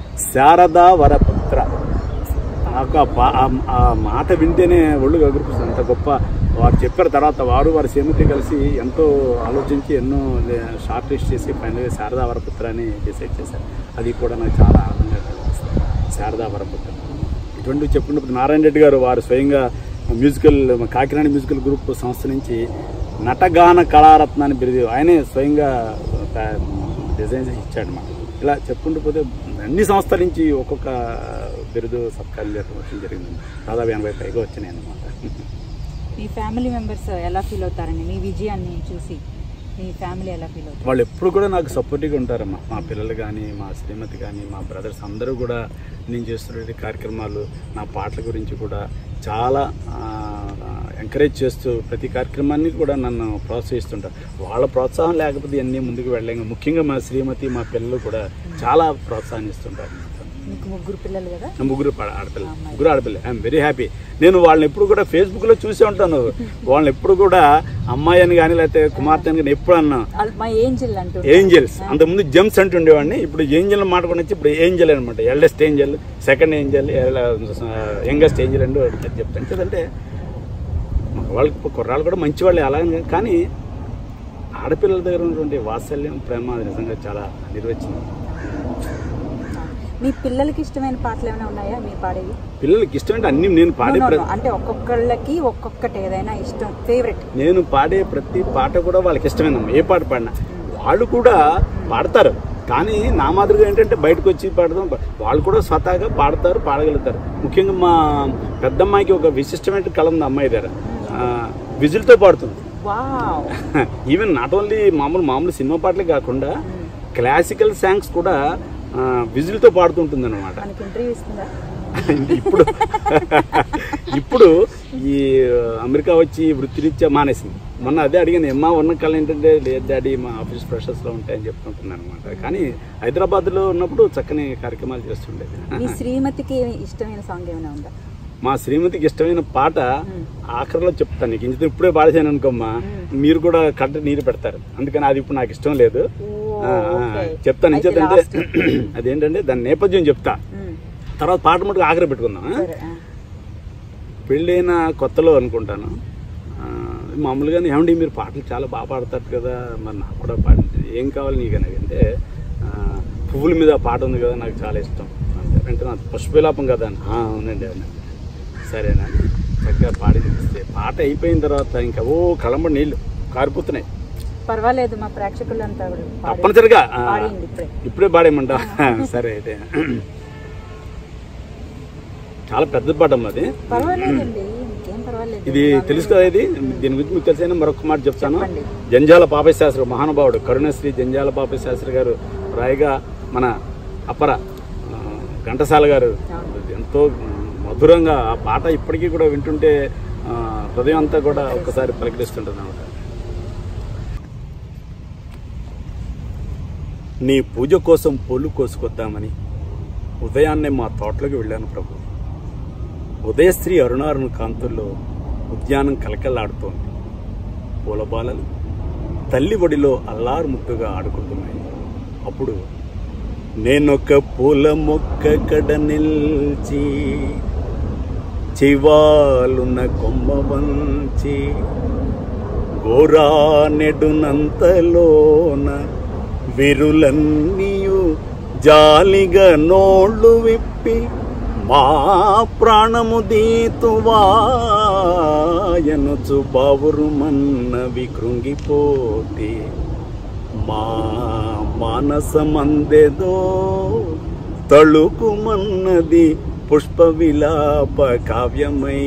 శారదా వరపుత్ర నాకు ఆ పా- ఆ- ఆ మాట వింటేనే ఒళ్ళు గగురుపుస్తుంది అంత గొప్ప వారు చెప్పారు తర్వాత వారు వారి శ్రీమతి కలిసి ఎంతో ఆలోచించి ఎన్నో షార్ట్ లిస్ట్ చేసి ఫైనల్గా శారదా వరపుత్ర అని డిసైడ్ చేశారు అది కూడా నాకు చాలా ఆనందంగా అనిపిస్తుంది శారదా వరపుత్ర ఇటువంటివి చెప్పుకున్నప్పుడు నారాయణ రెడ్డి గారు వారు స్వయంగా మ్యూజికల్ కాకినాడ మ్యూజికల్ గ్రూప్ సంస్థ నుంచి నటగాన కళారత్నాన్ని బిరుదు ఆయనే స్వయంగా త- డిజైన్ చేసి ఇచ్చాడు మాకు ఇలా చెప్పుకుంటూ పోతే అన్ని సంస్థల నుంచి ఒక్కొక్క బిరుదు సత్కారం జరగడం జరిగింది దాదాపు ఎనభై పైగా వచ్చినాయి అన్నమాట మీ ఫ్యామిలీ మెంబర్స్ ఎలా ఫీల్ అవుతారండి మీ విజయాన్ని చూసి మీ ఫ్యామిలీ ఎలా ఫీల్ అవుతారు వాళ్ళు ఎప్పుడు కూడా నాకు సపోర్టివ్గా ఉంటారమ్మా మా పిల్లలు కానీ మా శ్రీమతి కానీ మా బ్రదర్స్ అందరూ కూడా నేను చేస్తున్న కార్యక్రమాలు నా పాటల గురించి కూడా చాలా ఎంకరేజ్ చేస్తూ ప్రతి కార్యక్రమాన్ని కూడా నన్ను ప్రోత్సహిస్తుంటారు వాళ్ళ ప్రోత్సాహం లేకపోతే అన్నీ ముందుకు వెళ్ళలేము ముఖ్యంగా మా శ్రీమతి మా పిల్లలు కూడా చాలా ప్రోత్సాహిస్తుంటారు అన్నమాట. మీకు ముగ్గురు పిల్లలు కదా నా ముగ్గురు పా- ఆడపిల్ల ముగ్గురు ఆడపిల్ల ఐఎమ్ వెరీ హ్యాపీ నేను వాళ్ళని ఎప్పుడు కూడా ఫేస్బుక్లో చూసే ఉంటాను వాళ్ళని ఎప్పుడు కూడా అమ్మాయి అని కానీ లేకపోతే కుమార్తె అని కానీ ఎప్పుడు అన్నా అల్- మా ఏంజిల్ అంటూ ఏంజల్స్ అంతకుముందు జెమ్స్ అంటుండేవాడిని ఇప్పుడు ఏంజల్ మాట కూడా వచ్చి ఇప్పుడు ఏంజల్ అనమాట eldest angel second angel youngest angel అండి చెప్తాను ఎందుకంటే వాళ్ళకి కుర్రాళ్ళు కూడా మంచి వాళ్ళే అలాగే కానీ ఆడపిల్లల దగ్గర ఉన్నటువంటి వాత్సల్యం ప్రేమ అది నిజంగా చాలా నిర్వచనం మీ పిల్లలకి ఇష్టమైన పాటలు ఏమైనా ఉన్నాయా మీ పాడేవి పిల్లలకి ఇష్టం అన్ని నేను పాడే No, no, ప్ర- no. అంటే ఒక్కొక్కళ్ళకి ఒక్కొక్కటి ఏదైనా ఇష్టం ఫేవరెట్ నేను పాడే ప్రతి పాట కూడా వాళ్ళకి ఇష్టమేనమ్మా ఏ పాట పాడినా వాళ్ళు కూడా పాడతారు కానీ నా మాదిరిగా ఏంటంటే బయటకు వచ్చి పాడదాం వాళ్ళు కూడా స్వతహాగా పాడతారు పాడగలుగుతారు ముఖ్యంగా మా పెద్దమ్మాయికి ఒక విశిష్టమైన కళ ఉంది అమ్మాయి దగ్గర ఆ, విజిల్తో పాడుతుంది వావ్ ఈవెన్ నాట్ ఓన్లీ మామూలు మామూలు సినిమా పాటలే కాకుండా క్లాసికల్ సాంగ్స్ కూడా ఆ, విజిల్తో పాడుతుంటుంది అనమాట మనకి ఇంటర్వ్యూ ఇస్తుందా ఇప్పుడు ఇప్పుడు ఈ అమెరికా వచ్చి వృత్తిరీత్యా మానేసింది మొన్న అదే అడిగాను ఎమ్మా ఉన్న కళ ఏంటంటే లేదు డాడీ మా ఆఫీస్ ప్రెషర్స్లో ఉంటాయని చెప్పుకుంటున్నాను అనమాట కానీ హైదరాబాద్లో ఉన్నప్పుడు చక్కని కార్యక్రమాలు చేస్తుండేది మీ శ్రీమతికి ఇష్టమైన సాంగ్ ఏమైనా ఉందా మా శ్రీమతికి ఇష్టమైన పాట ఆఖరిలో చెప్తాను నీకు ఇంత ఇప్పుడే పాడేసాను అనుకోమ్మా మీరు కూడా కంట నీరు పెడతారు అందుకని అది ఇప్పుడు నాకు ఇష్టం లేదు ఆ, ఆ, చెప్తాను ఇంచేతంటే అదేంటంటే దాని నేపథ్యం చెప్తా తర్వాత పాట మటుకు ఆఖరి పెట్టుకుందాం ఆ? పెళ్ళైన కొత్తలో అనుకుంటాను ఆ, మామూలుగానే ఏమండి మీరు పాటలు చాలా బాగా పాడతారు కదా మరి నాకు కూడా పాడింది ఏం కావాలి నీకు అని అంటే ఆ, పువ్వుల మీద పాట ఉంది కదా నాకు చాలా ఇష్టం అంటే అంటే నాకు పుష్పవిలాపం కదా అని "ఆ, అవునండి అవునండి సరేనా అని చక్కగా పాడి చూపిస్తే పాట అయిపోయిన తర్వాత ఇంకా ఓ కళంబడి నీళ్ళు కారిపోతున్నాయి పర్వాలేదు మా ప్రేక్షకులంతా కూడా పాడి- తప్పనిసరిగా ఆ, పాడేయండి ఇప్పుడే ఇప్పుడే పాడేయమంటా సరే అయితే చాలా పెద్ద పాట అమ్మా అది పర్వాలేదండి ఇంకేం పర్వాలేదు ఇది తెలుసు కదా ఇది దీని గురించి మీకు తెలిసిన మరొక మాట చెప్తాను చెప్పండి. జంజాల పాపయ్య శాస్త్రి మహానుభావుడు కరుణశ్రీ జంజాల పాపయ్య శాస్త్రి గారు రాయిగా మన అపర ఆ, ఘంటసాల గారు ఎంతో మధురంగా ఆ పాట ఇప్పటికీ కూడా వింటుంటే ఆ, హృదయం అంతా కూడా ఒక్కసారి పలకరిస్తుంటుంది అన్నమాట నీ పూజ కోసం పూలు కోసుకొద్దామని ఉదయాన్నే మా తోటలోకి వెళ్ళాను ప్రభు ఉదయశ్రీ అరుణారుణ కాంతుల్లో ఉద్యానం కలకల్లాడుతోంది పూలబాలలు తల్లి ఒడిలో అల్లారు ముద్దుగా ఆడుకుంటున్నాయి అప్పుడు నేనొక పూల మొక్క కడ నిల్చి చివాలున్న కొమ్మ వంచి గోరా నెడునంతలోన విరులన్నీయు జాలిగా నోళ్ళు విప్పి మా ప్రాణము దీతువాయనుచు బావురు మన్నవి కృంగిపోతే మా మానసమందెదో తళుకుమన్నది పుష్ప విలాప కావ్యమై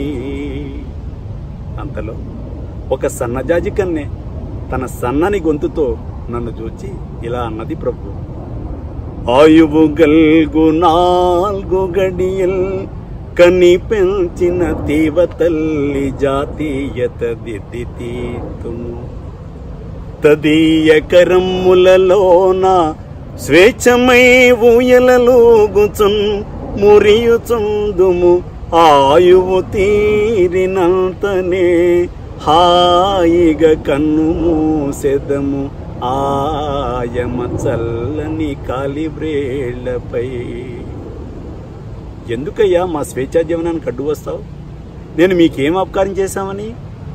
అంతలో ఒక సన్నజాజి కన్నే తన సన్నని గొంతుతో నన్ను చూచి ఇలా అన్నది ప్రభు ఆయువు గల్గు నాల్గు గడియల్ కని పెంచిన తీవ తల్లి జాతీయత దిద్దితీతుము తదీయ కరమ్ములలోన స్వేచ్ఛమై ఊయలలోగుచున్ మురియుచుందుము ఆయువు తీరినంతనే హాయిగా కన్ను మూసెదము ఆయమ చల్లని కాలిబ్రేళ్లపై ఎందుకయ్యా మా స్వేచ్ఛా జీవనానికి అడ్డు వస్తావు నేను మీకేం అపకారం చేశామని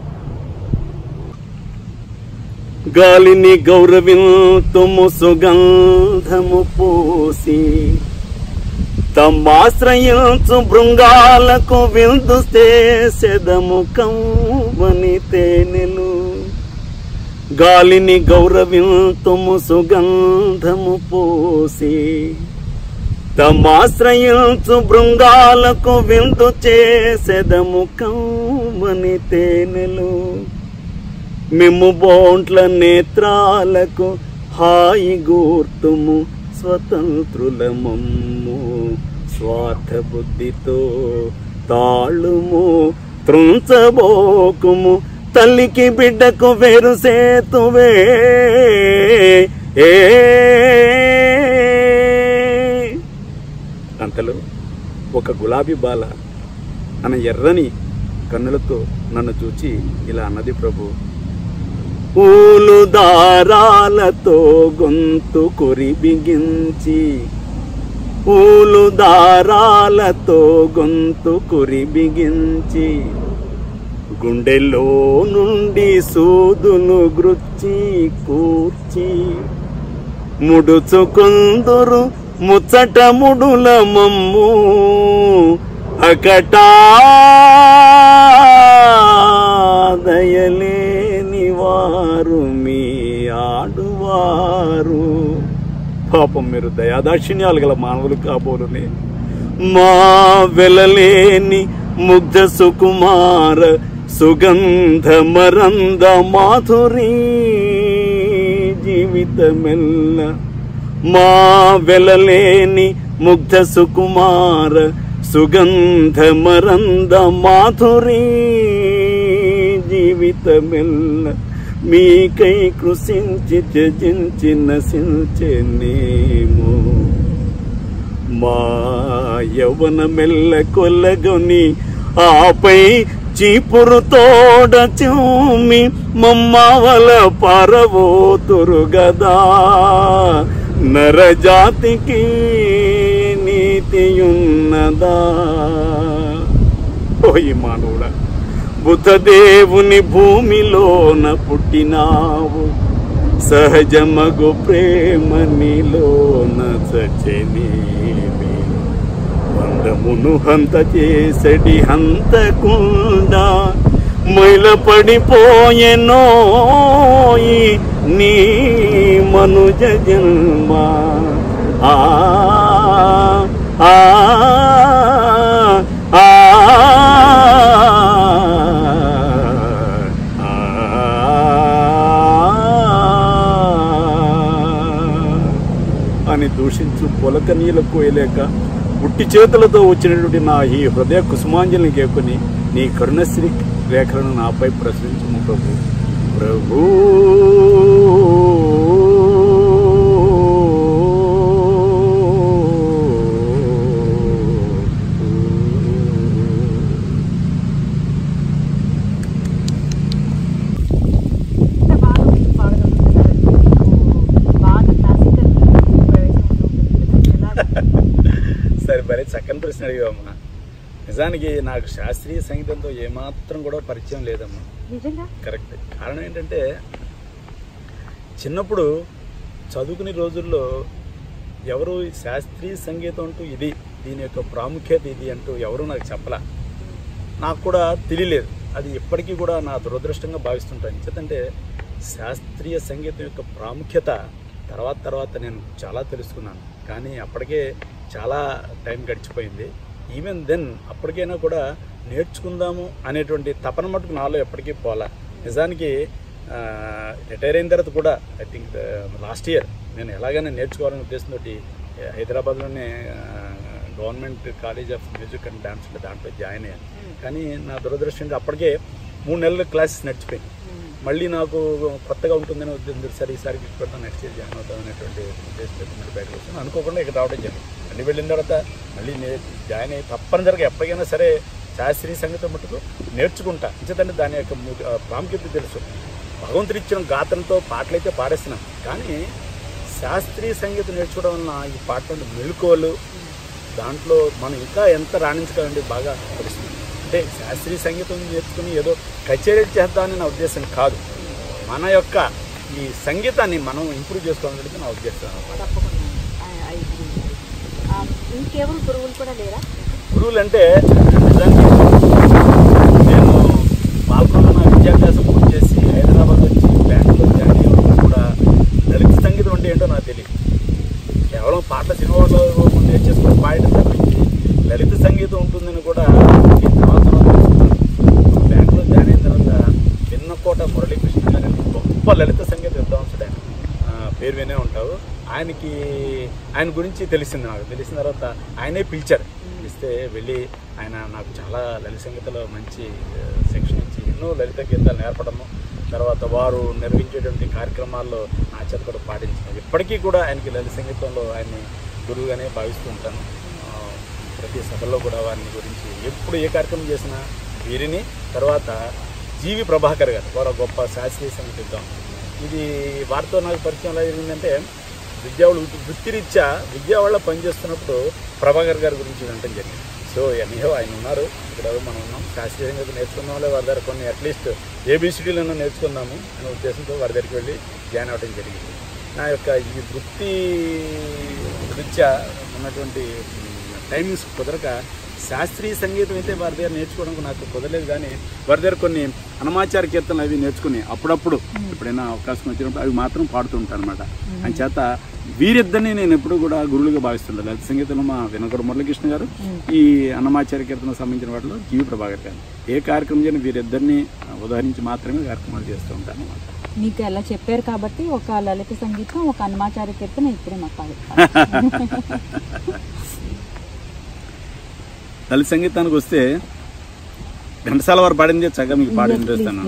గాలిని గౌరవింతుము సుగంధము పూసి తమ్మాశ్రయించు బృంగాలకు విందు చేసెదము కవ్వని తేనెలు గాలిని గౌరవింతుము సుగంధము పూసి తమాశ్రయించు బృంగాలకు విందు చేసెదము కవ్వని తేనెలు మిమ్ము బోంట్ల నేత్రాలకు హాయి గూర్తుము స్వతంత్రుల మమ్ము స్వార్థ బుద్ధితో తాళుము త్రుంచబోకుము తల్లికి బిడ్డకు వేరు సేతువే ఏ అంతలో ఒక గులాబీ బాల తన ఎర్రని కన్నులతో నన్ను చూచి ఇలా అన్నది ప్రభు పూలు దారాలతో గొంతు కొరి బిగించి పూలు దారాలతో గొంతు కొరి బిగించి గుండెలో నుండి సూదులు గృచ్చి కూర్చి ముడుచుకుందురు ముచ్చట ముడుల మమ్ము అకటా దయలేని వారు మీ ఆడువారు పాపం మీరు దయాదాక్షిణ్యాలు గల మానవులు కాబోలునే మా వెలలేని ముగ్ధ సుకుమార సుగంధ మరంద మాధురి జీవితమెల్ల మా వెలలేని ముగ్ధ సుకుమార సుగంధ మరంద మాధురి జీవితమెల్ల మీకై కృషించి త్యజించి నశించెనేమో మా యవన మెల్ల కొల్లగొని ఆపై చీపురు తోడ చూమి మమ్మవల పరవోతురు గదా నరజాతికి నీతియున్నదా ఓయి మానవుడా బుద్ధదేవుని భూమిలోన పుట్టినావు సహజమగు ప్రేమ నీలోన సచనీవి వందమును హంత చేసడి హంతకుండా మైల పడిపోయెనోయి నీ మనుజ జన్మ ఆ ఆ ఆ అని దూషించు పొలకనీల కోయలేక పుట్టి చేతులతో వచ్చినటువంటి నా ఈ హృదయ కుసుమాంజలిని కేకొని నీ కరుణశ్రీ రేఖలను నాపై ప్రశ్నించము ప్రభు ప్రభు ఎంత బాగా మీరు పాడగలుగుతున్నారండి మీకు బాగా క్లాసికల్ ప్రవేశం ఉంటుంది కదా ఎలా సరే మరి చక్కని ప్రశ్న అడిగావమ్మా నిజానికి నాకు శాస్త్రీయ సంగీతంతో ఏమాత్రం కూడా పరిచయం లేదమ్మా నిజంగా కరెక్ట్ కారణం ఏంటంటే చిన్నప్పుడు చదువుకునే రోజుల్లో ఎవరు ఈ శాస్త్రీయ సంగీతం అంటూ ఇది దీని యొక్క ప్రాముఖ్యత ఇది అంటూ ఎవరు నాకు చెప్పలా నాకు కూడా తెలియలేదు అది ఎప్పటికీ కూడా నా దురదృష్టంగా భావిస్తుంటాను ఎందుకంటే శాస్త్రీయ సంగీతం యొక్క ప్రాముఖ్యత తర్వాత తర్వాత నేను చాలా తెలుసుకున్నాను కానీ అప్పటికే చాలా టైం గడిచిపోయింది ఈవెన్ దెన్ అప్పటికైనా కూడా నేర్చుకుందాము అనేటువంటి తపన మటుకు నాలో ఎప్పటికీ పోలా నిజానికి రిటైర్ అయిన తర్వాత కూడా ఐ థింక్ లాస్ట్ ఇయర్ నేను ఎలాగైనా నేర్చుకోవాలనే ఉద్దేశంతో హైదరాబాద్లోనే government college of music and dance దాంట్లో జాయిన్ అయ్యాను కానీ నా దురదృష్టంగా అప్పటికే మూడు నెలలు క్లాసెస్ నడిచిపోయింది మళ్ళీ నాకు కొత్తగా ఉంటుందని ఉద్దేశం సరే ఈసారి పెడతాను నెక్స్ట్ ఇయర్ జాయిన్ అవుతాం అనేటువంటి ఉద్దేశంతో మళ్ళీ బయటకు వచ్చాను అనుకోకుండా ఇక్కడ రావడం జరిగింది మళ్ళీ వెళ్ళిన తర్వాత మళ్ళీ నే జాయిన్ అయ్యి తప్పనిసరిగా ఎప్పటికైనా సరే శాస్త్రీయ సంగీతం మటుకు నేర్చుకుంటా ఎందుకంటే దాని యొక్క ము- ఆ ప్రాముఖ్యత తెలుసు భగవంతుడు ఇచ్చిన గాత్రంతో పాటలైతే పాడేస్తున్నాను కానీ శాస్త్రీయ సంగీతం నేర్చుకోవడం వలన ఈ పాటలు మెలకువలు దాంట్లో మనం ఇంకా ఎంత రాణించగలండి బాగా తెలుస్తుంది అంటే శాస్త్రీయ సంగీతం నేర్చుకుని ఏదో కచేరీ చేద్దామని నా ఉద్దేశం కాదు మన యొక్క ఈ సంగీతాన్ని మనం ఇంప్రూవ్ చేసుకోవాలనేది నా ఉద్దేశం అన్నమాట. తప్పకుండా I- I agree. ఆ, ఇంకెవరు గురువులు కూడా లేరా గురువులు అంటే నిజానికి నేను పాల్గొన్న నా విద్యాభ్యాసం పూర్తి చేసి హైదరాబాద్ వచ్చి బ్యాంకులో జాయిన్ అయ్యేవాళ్ళు కూడా లలిత సంగీతం అంటే ఏంటో నాకు తెలియదు కేవలం పాట సినిమాలో నేర్చేసుకుని పాడటం తప్పించి లలిత సంగీతం ఉంటుందని కూడా నేను తర్వాత తర్వాత తెలుసుకున్నాను బ్యాంకులో జాయిన్ అయిన తర్వాత విన్నకోట మురళీకృష్ణ గారు అని గొప్ప లలిత సంగీత విద్వాంసుడు ఆయన ఆ, పేరు వినే ఉంటావు ఆయనకి ఆయన గురించి తెలిసింది నాకు తెలిసిన తర్వాత ఆయనే పిలిచారు పిలిస్తే వెళ్ళి ఆయన నాకు చాలా లలిత సంగీతంలో మంచి ఆ, శిక్షణ ఇచ్చి ఎన్నో లలిత గీతాలు నేర్పడము తర్వాత వారు నిర్వహించేటువంటి కార్యక్రమాల్లో నా చేత కూడా పాటించాను ఇప్పటికీ కూడా ఆయనకి లలిత సంగీతంలో ఆయన్ని గురువుగానే భావిస్తూ ఉంటాను ఆ, ప్రతి సభలో కూడా వారిని గురించి ఎప్పుడు ఏ కార్యక్రమం చేసినా వీరిని తర్వాత జీవి ప్రభాకర్ గారు వారు ఒక గొప్ప శాస్త్రీయ సంగీత విద్వాంసులు. ఇది వారితో నాకు పరిచయం ఎలా జరిగిందంటే విద్యావాళ్ళు వృత్తిరీత్యా విద్యావాళ్ళ పనిచేస్తున్నప్పుడు ప్రభాకర్ గారి గురించి వినటం జరిగింది సో ఎనీహో ఆయన ఉన్నారు ఇక్కడ మనం ఉన్నాం శాస్త్రీయ సంగీతం నేర్చుకుందాంలే వారి దగ్గర కొన్ని అట్లీస్ట్ ఏబిసిడీలను నేర్చుకుందాము అనే ఉద్దేశంతో వారి దగ్గరికి వెళ్ళి జాయిన్ అవ్వడం జరిగింది నా యొక్క ఈ వృత్తి రీత్యా ఉన్నటువంటి టైమింగ్స్ కుదరక శాస్త్రీయ సంగీతం అయితే వారి దగ్గర నేర్చుకోవడానికి నాకు కుదరలేదు కానీ వారి దగ్గర కొన్ని అనమాచార కీర్తనలు అవి నేర్చుకుని అప్పుడప్పుడు ఎప్పుడైనా అవకాశం వచ్చినప్పుడు అవి మాత్రం పాడుతూ ఉంటాను అనమాట అంచేత వీరిద్దరిని నేను ఎప్పుడు కూడా గురువులుగా భావిస్తుంటాను లలిత సంగీతంలో మా వినగడ మురళీకృష్ణ గారు ఈ అన్నమాచార్య కీర్తనకు సంబంధించిన వాటిలో జీవి ప్రభాకర్ గారు ఏ కార్యక్రమం చేయని వీరిద్దరిని ఉదాహరించి మాత్రమే కార్యక్రమాలు చేస్తూ ఉంటాను అనమాట మీకు అలా చెప్పారు కాబట్టి ఒక లలిత సంగీతం ఒక హనుమాచార్య కీర్తన ఇప్పుడే మాకు పాడు లలిత సంగీతానికి వస్తే ఘంటసాల వారు పాడింది చక్కగా మీకు పాడి వినిపిస్తాను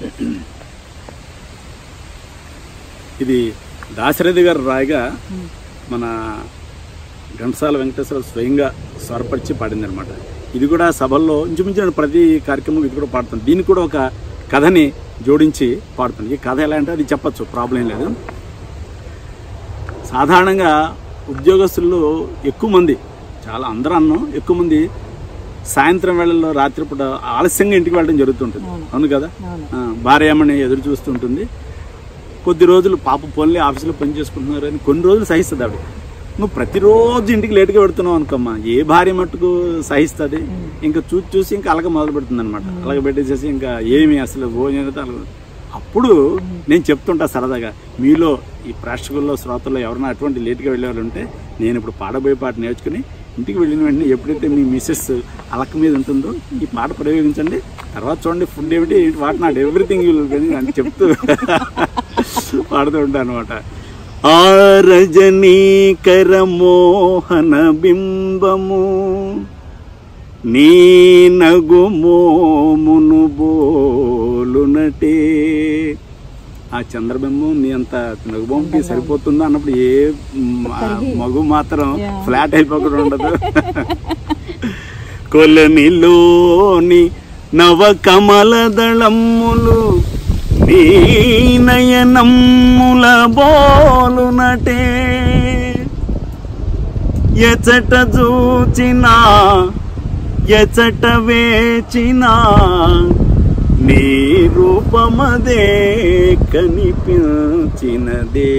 ఇది దాశరథి గారు రాయగా మన ఘంటసాల వెంకటేశ్వర స్వయంగా స్వరపరిచి పాడింది అనమాట ఇది కూడా సభల్లో ఇంచుమించిన ప్రతి కార్యక్రమం ఇది కూడా పాడుతుంది దీనికి కూడా ఒక కథని జోడించి పాడుతుంది ఈ కథ ఎలా అంటే అది చెప్పచ్చు ప్రాబ్లం లేదు సాధారణంగా ఉద్యోగస్తుల్లో ఎక్కువ మంది చాలా అందరూ అన్నం ఎక్కువ మంది సాయంత్రం వేళల్లో రాత్రిపూట ఆలస్యంగా ఇంటికి వెళ్ళడం జరుగుతుంటుంది అవును కదా ఆ, భార్య అమ్మని ఎదురు చూస్తుంటుంది కొద్ది రోజులు పాప పోన్లే ఆఫీసులో పని చేసుకుంటున్నారు అని కొన్ని రోజులు సహిస్తుంది ఆవిడ నువ్వు ప్రతిరోజు ఇంటికి లేట్గా పెడుతున్నావు అనుకోమ్మా ఏ భార్య మట్టుకు సహిస్తుంది ఇంకా చూసి చూసి ఇంకా అలగ మొదలు పెడుతుంది అనమాట అలగ పెట్టేసేసి ఇంకా ఏమి అసలు భోజనం అయితే అలగ అప్పుడు నేను చెప్తుంటా సరదాగా మీలో ఈ ప్రేక్షకుల్లో శ్రోతల్లో ఎవరైనా అటువంటి లేట్గా వెళ్ళేవాళ్ళు ఉంటే నేను ఇప్పుడు పాడబోయే పాట నేర్చుకుని ఇంటికి వెళ్ళిన వెంటనే ఎప్పుడైతే మీ మిస్సెస్ అలక మీద ఉంటుందో ఈ పాట ప్రయోగించండి తర్వాత చూడండి ఫుడ్ ఏమిటి వాట్ నాట్ ఎవ్రీథింగ్ అని చెప్తూ పాడుతూ ఉంటాను అనమాట ఆ రజనీకర మోహన బింబము నీ నగు మోమును బోలునటే ఆ చంద్రబింబం నీ అంత నగుబొమ్మకి సరిపోతుందా అన్నప్పుడు ఏ మ్, ఆ మగు మాత్రం ఫ్లాట్ అయిపోకుండా ఉండదు కొలనిలోని నవ కమల దళమ్ములు నీ నయనమ్ముల బోలునటే ఎచట చూచినా ఎచట వేచినా నీ రూపమదే కనిపించినదే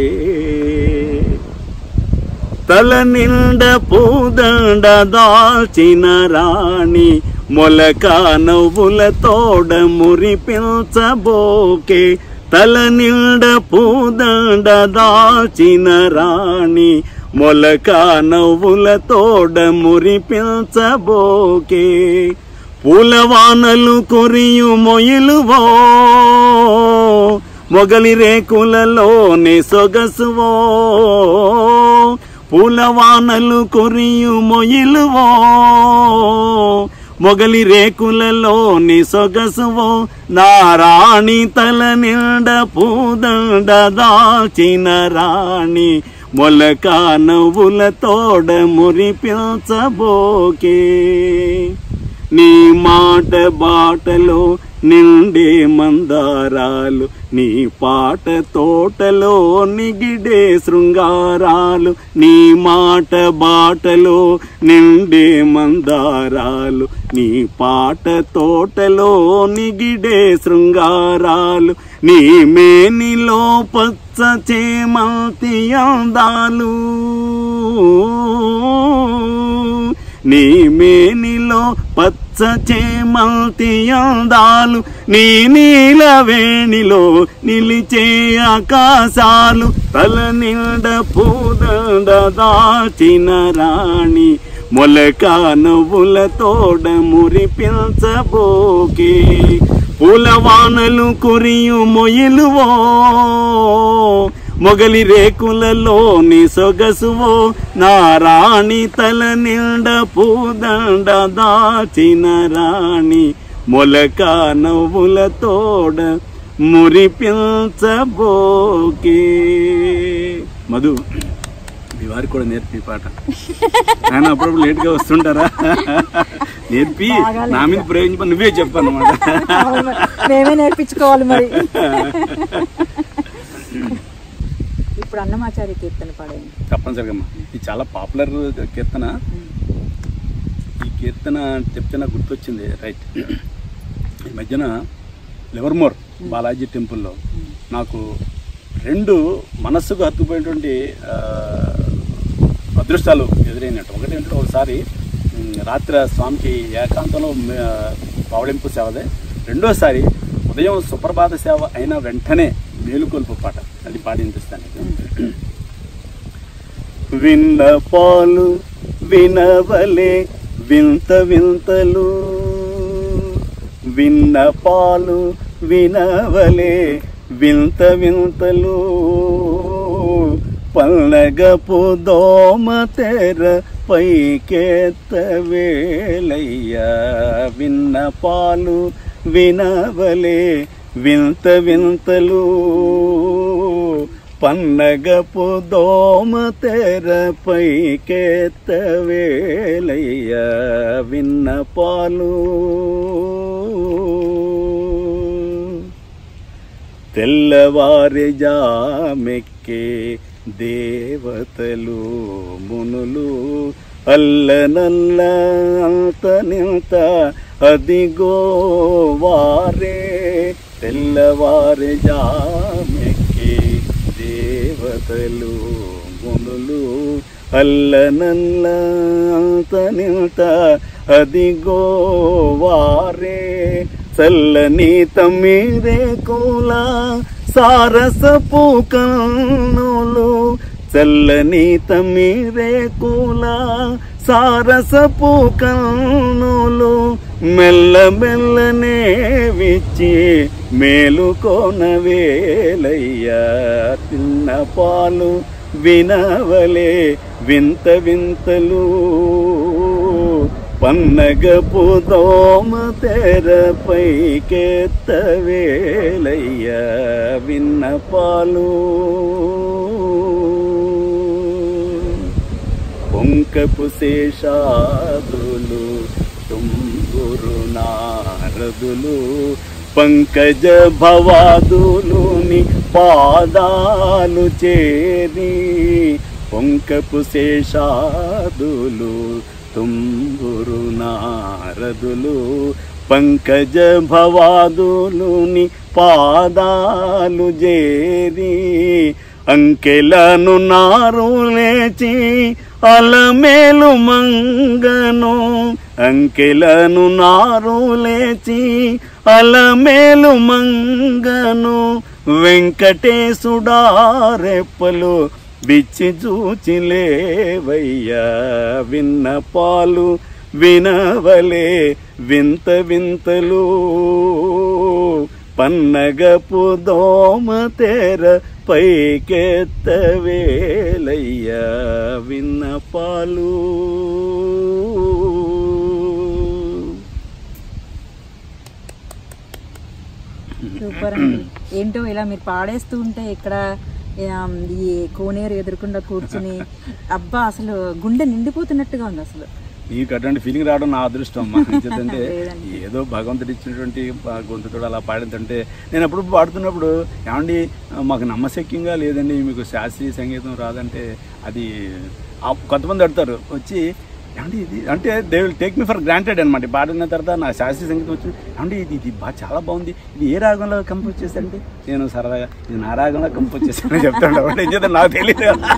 తల నిండ పూదండ దాల్చిన రాణి మొలక నవ్వుల తోడ మురిపించబోకే తల నిండ పూదండ దాల్చిన రాణి మొలక నవ్వుల తోడ మురిపించబోకే పూలవానలు కొరియు మొయిలువో మొగలి రేకులలోని సొగసువో పూలవానలు కొరియు మొయిలువో మొగలి రేకులలోని సొగసువో నారాణి తల నిండ పూదండ దాచిన రాణి మొలక నవ్వుల తోడ మురిపించబోకే నీ మాట బాటలో నిండే మందారాలు నీ పాట తోటలో నిగిడే శృంగారాలు నీ మాట బాటలో నిండే మందారాలు నీ పాట తోటలో నిగిడే శృంగారాలు నీ మేనిలో పచ్చ చేమంతి అందాలు నీ మేనిలో పచ్చ చేమంతి అందాలు నీ నీల వేణిలో నిలిచే ఆకాశాలు తల నిండ పూదండ దాచిన రాణి మొలక నవ్వుల తోడ మురిపించబోకే పూలవానలు కురియు మొయిలువో మొగలి రేకులలోని సొగసువో నారాణి తల నిండ పూదండ దాచిన రాణి మొలక నవ్వుల తోడ మురిపించబోకే మధు మీ వారికి కూడా నేర్పి ఈ పాట ఆయన అప్పుడప్పుడు లేట్ గా వస్తుంటారా నేర్పి నా మీద ప్రయోగించి నువ్వే చెప్పాను మేమే నేర్పించుకోవాలి మరి ఇప్పుడు అన్నమాచార్య కీర్తన పాడండి తప్పనిసరిగా అమ్మా. ఇది చాలా పాపులర్ కీర్తన ఈ కీర్తన చెప్తే నాకు గుర్తొచ్చింది రైట్ ఈ మధ్యన లివర్మోర్ బాలాజీ టెంపుల్లో నాకు రెండు మనస్సుకు హత్తుకుపోయినటువంటి ఆ, అదృష్టాలు ఎదురైనట్టు ఒకటి ఏంటంటే ఒకసారి ఉమ్, రాత్రి స్వామికి ఏకాంతంలో మే- పవళింపు సేవదే రెండోసారి ఉదయం సుప్రభాత సేవ అయిన వెంటనే మేలుకొల్పు పాట అది పాడి వినిపిస్తాను నీకు. విన్న పాలు వినవలే వింత వింతలు విన్న పాలు వినవలే వింత వింతలు పల్లగపు దోమ తెర పైకెత్త వేలయ్యా విన్న పాలు వినవలే వింత వింతలు పన్నగపు దోమ తెరపైకెత్తవేలయ్య విన్నపాలు తెల్లవారి జామెక్కే దేవతలు మునులు అల్లనల్ల అంతనింత అదిగో వారే తెల్లవారి జామెక్కే దేవతలు మునులు అల్లనల్ల అంతనింత అదిగో వారే చల్లని తమ్మిరే కోల సారసపు కన్నులు చల్లని తమ్మిరే కోల సారసపు కన్నులు మెల్ల మెల్లనే విచ్చి మేలుకోన వేలయ్యా తిన్న పాలు వినవలే వింత వింతలు పన్నగపు దోమ తెరపైకెత్తవేలయ్య విన్నపాలు పొంకపు శేషాదులు తుంగురు నారదులు పంకజ భవాదులుని పాదాలు చేరి పొంకపు శేషాదులు తుంగురు నారదులు పంకజ భవాదులుని పాదాలు చేరి అంకెలను నారు లేచి అలమేలు మంగను అంకెలను నారు లేచి అలమేలు మంగను వెంకటేశుడారెప్పలు బిచ్చి చూచి లేవయ్యా విన్న పాలు వినవలే వింత వింతలు పన్నగపు దోమ తెర పైకెత్తవేలయ్యా విన్న పాలు సూపర్ అండి ఏంటో ఇలా మీరు పాడేస్తూ ఉంటే ఇక్కడ ఆమ్, ఈ కోనేరు ఎదురుకుండా కూర్చుని అబ్బా అసలు గుండె నిండిపోతున్నట్టుగా ఉంది అసలు నీకు అటువంటి ఫీలింగ్ రావడం నా అదృష్టం అమ్మా ఎందుకంటే లేదండి. ఏదో భగవంతుడు ఇచ్చినటువంటి ఆ గొంతుతో అలా పాడిందంటే నేను అప్పుడు పాడుతున్నప్పుడు ఏమండి మాకు నమ్మశక్యంగా లేదండి మీకు శాస్త్రీయ సంగీతం రాదంటే అది ఆ కొంతమంది అడుగుతారు వచ్చి ఏమండి ఇది అంటే they will take me for granted అనమాట పాడిన తర్వాత నా శాస్త్రీయ సంగీతం వచ్చి ఏమండి ఇది ఇది బాగా చాలా బాగుంది ఇది ఏ రాగంలో కంపోజ్ చేశారంటే నేను సరదాగా ఇది నా రాగంలో కంపోజ్ చేశానని చెప్తాడు అంటే ఏం చేద్దాం నాకు తెలియదు కదా.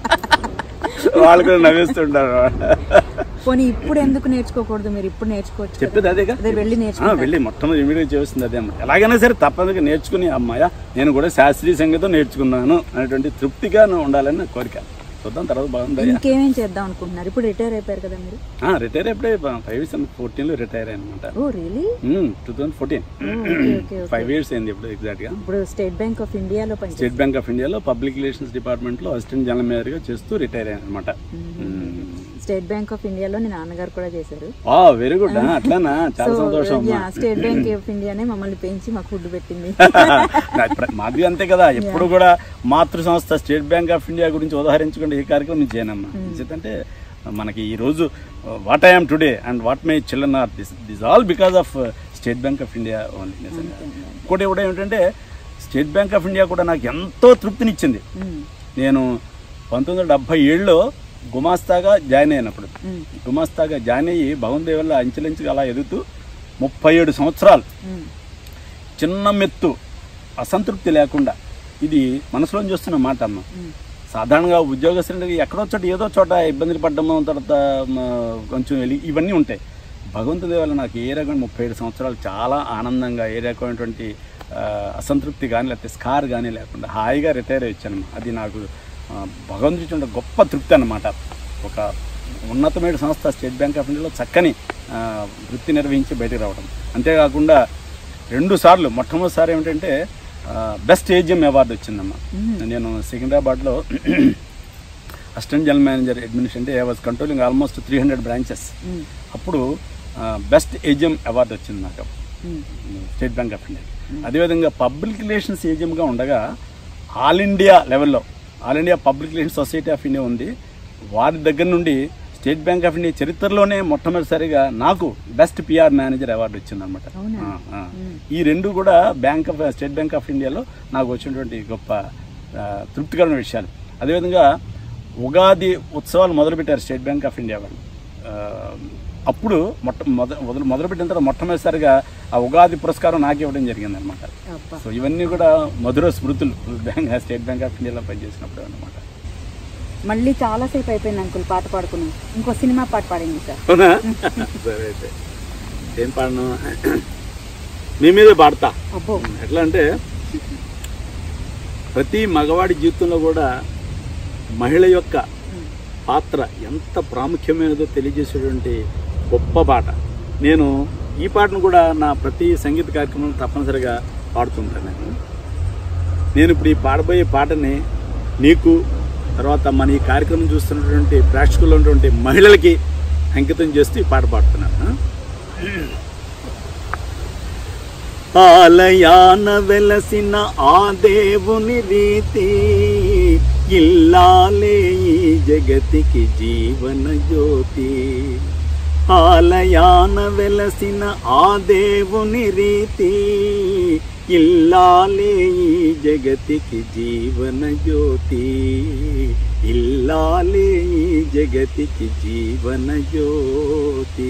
వాళ్ళు కూడా నవ్విస్తుంటారు పోనీ ఇప్పుడు ఎందుకు నేర్చుకోకూడదు మీరు ఇప్పుడు నేర్చుకోవచ్చు కదా. చెప్పేది అదేగా అదే వెళ్ళి ఆ, నేర్చుకుంటారు వెళ్ళి మొట్టమొదటి ఇమీడియట్ చేస్తుంది అదే అన్నమాట ఎలాగైనా సరే తప్పనిసరిగా నేర్చుకుని అమ్మాయ నేను కూడా శాస్త్రీయ సంగీతం నేర్చుకున్నాను అనేటువంటి తృప్తిగా నువ్వు ఉండాలని నా కోరిక చూద్దాం తర్వాత బాగుందయ్యా ఇంకేమేం చేద్దాం అనుకుంటున్నారు ఇప్పుడు రిటైర్ అయిపోయారు కదా మీరు రిటైర్ ఎప్పుడే ఫైవ్ ఇయర్స్ ఫోర్టీన్లో రిటైర్ అనమాట oh really two thousand fourteen okay okay five years అయింది ఇప్పుడు ఎగ్జాక్ట్గా ఇప్పుడు స్టేట్ బ్యాంక్ ఆఫ్ ఇండియాలో పనిచేస్తారు స్టేట్ బ్యాంక్ ఆఫ్ ఇండియాలో పబ్లిక్ రిలేషన్స్ డిపార్ట్మెంట్లో అసిస్టెంట్ జనరల్ మేనేజర్గా చేస్తూ రిటైర్ అయ్యాను అనమాట స్టేట్ బ్యాంక్ ఆఫ్ ఇండియాలో నేను నాన్నగారు కూడా చేశారు వెరీ గుడ్ అట్లానా చాలా సంతోషం అమ్మా స్టేట్ బ్యాంక్ ఆఫ్ ఇండియానే మమ్మల్ని పెంచి మాకు ఫుడ్ పెట్టింది నా ప్ర- మాది అంతే కదా ఎప్పుడు కూడా మాతృ సంస్థ స్టేట్ బ్యాంక్ ఆఫ్ ఇండియా గురించి ఉదాహరించుకుంటే ఏ కార్యక్రమం చేయనమ్మా ఎందుకంటే మనకి ఈ రోజు what I'm today and what my children are this this all because of State Bank of India only నిజంగా ఇంకోటి కూడా ఏమిటంటే స్టేట్ బ్యాంక్ ఆఫ్ ఇండియా కూడా నాకు ఎంతో తృప్తినిచ్చింది మ్మ్. నేను పంతొమ్మిది వందల డెబ్బై ఏడులో గుమాస్తాగా జాయిన్ అయినప్పుడు మ్మ్. గుమాస్తాగా జాయిన్ అయ్యి భగవంతుడి వల్ల అంచెలంచుగా అలా ఎదుగుతూ ముప్పై ఏడు సంవత్సరాలు మ్మ్. చిన్న మెత్తు అసంతృప్తి లేకుండా ఇది మనసులో చూస్తున్న మాట అమ్మ మ్మ్. సాధారణంగా ఉద్యోగస్తులకి ఎక్కడో చోట ఏదో చోట ఇబ్బందులు పడ్డము తర్వాత మ, కొంచెం వెలి- ఇవన్నీ ఉంటాయి భగవంతుడి వల్ల నాకు ఏ రకమైన ముప్పై ఏడు సంవత్సరాలు చాలా ఆనందంగా ఏ రకమైనటువంటి ఆ, అసంతృప్తి కానీ లేకపోతే స్కార్ కానీ లేకుండా హాయిగా రిటైర్ అయ్యాను అది నాకు ఆ, భగవంతుడి ఇచ్చిన గొప్ప తృప్తి అన్నమాట ఒక ఉన్నతమైన సంస్థ స్టేట్ బ్యాంక్ ఆఫ్ ఇండియాలో చక్కని ఆ, వృత్తి నిర్వహించి బయటకు రావడం అంతేకాకుండా రెండు సార్లు మొట్టమొదటిసారి ఏమిటంటే బెస్ట్ ఏజిఎం అవార్డు వచ్చిందమ్మా నేను సికింద్రాబాద్లో అసిస్టెంట్ జనరల్ మేనేజర్ అడ్మినిస్ట్రేషన్ అంటే I was controlling almost three hundred branches hmm. అప్పుడు బెస్ట్ ఏజిఎం అవార్డు వచ్చింది నాకు hmm. State Bank of India అదేవిధంగా పబ్లిక్ రిలేషన్స్ ఏజిఎంగా ఉండగా ఆల్ ఇండియా లెవెల్లో all India public relation society of India ఉంది వారి దగ్గర నుండి స్టేట్ బ్యాంక్ ఆఫ్ ఇండియా చరిత్రలోనే మొట్టమొదటిసారిగా నాకు బెస్ట్ పిఆర్ మేనేజర్ అవార్డు వచ్చిందనమాట ఆ, ఆ. ఈ రెండు కూడా bank of State Bank of ఇండియాలో నాకు వచ్చినటువంటి గొప్ప ఆ, తృప్తికరమైన విషయాలు అదేవిధంగా ఉగాది ఉత్సవాలు మొదలుపెట్టారు స్టేట్ బ్యాంక్ ఆఫ్ ఇండియా వాళ్ళు ఆ, అప్పుడు మొట్ట మొద మొదలు మొదలుపెట్టిన తర్వాత మొట్టమొదటిసారిగా ఆ ఉగాది పురస్కారం నాకు ఇవ్వడం జరిగింది అనమాట అబ్బా సో ఇవన్నీ కూడా మధుర స్మృతులు బ్యాంక్ స్టేట్ బ్యాంక్ ఆఫ్ ఇండియాలో పనిచేసినప్పుడు అనమాట మళ్ళీ చాలాసేపు అయిపోయింది అంకుల్ పాట పాడుకుని ఇంకో సినిమా పాట పాడింది సార్ అవునా సరే అయితే ఏం పాడను మీ మీదే పాడతా అబ్బో ఎట్లా అంటే ప్రతి మగవాడి జీవితంలో కూడా మహిళ యొక్క పాత్ర ఎంత ప్రాముఖ్యమైనదో తెలియజేసేటువంటి గొప్ప పాట నేను ఈ పాటను కూడా నా ప్రతి సంగీత కార్యక్రమం తప్పనిసరిగా పాడుతుంటాను నేను నేను ఇప్పుడు ఈ పాడబోయే పాటని నీకు తర్వాత మన ఈ కార్యక్రమం చూస్తున్నటువంటి ప్రేక్షకులు ఉన్నటువంటి మహిళలకి అంకితం చేస్తూ ఈ పాట పాడుతున్నాను ఆలయాన వెలసిన ఆ దేవుని రీతి ఇల్లాలే ఈ జగతికి జీవన జ్యోతి ఆలయాన వెలసిన ఆ దేవుని రీతి ఇల్లాలే ఈ జగతికి జీవన జ్యోతి ఇల్లాలే ఈ జగతికి జీవన జ్యోతి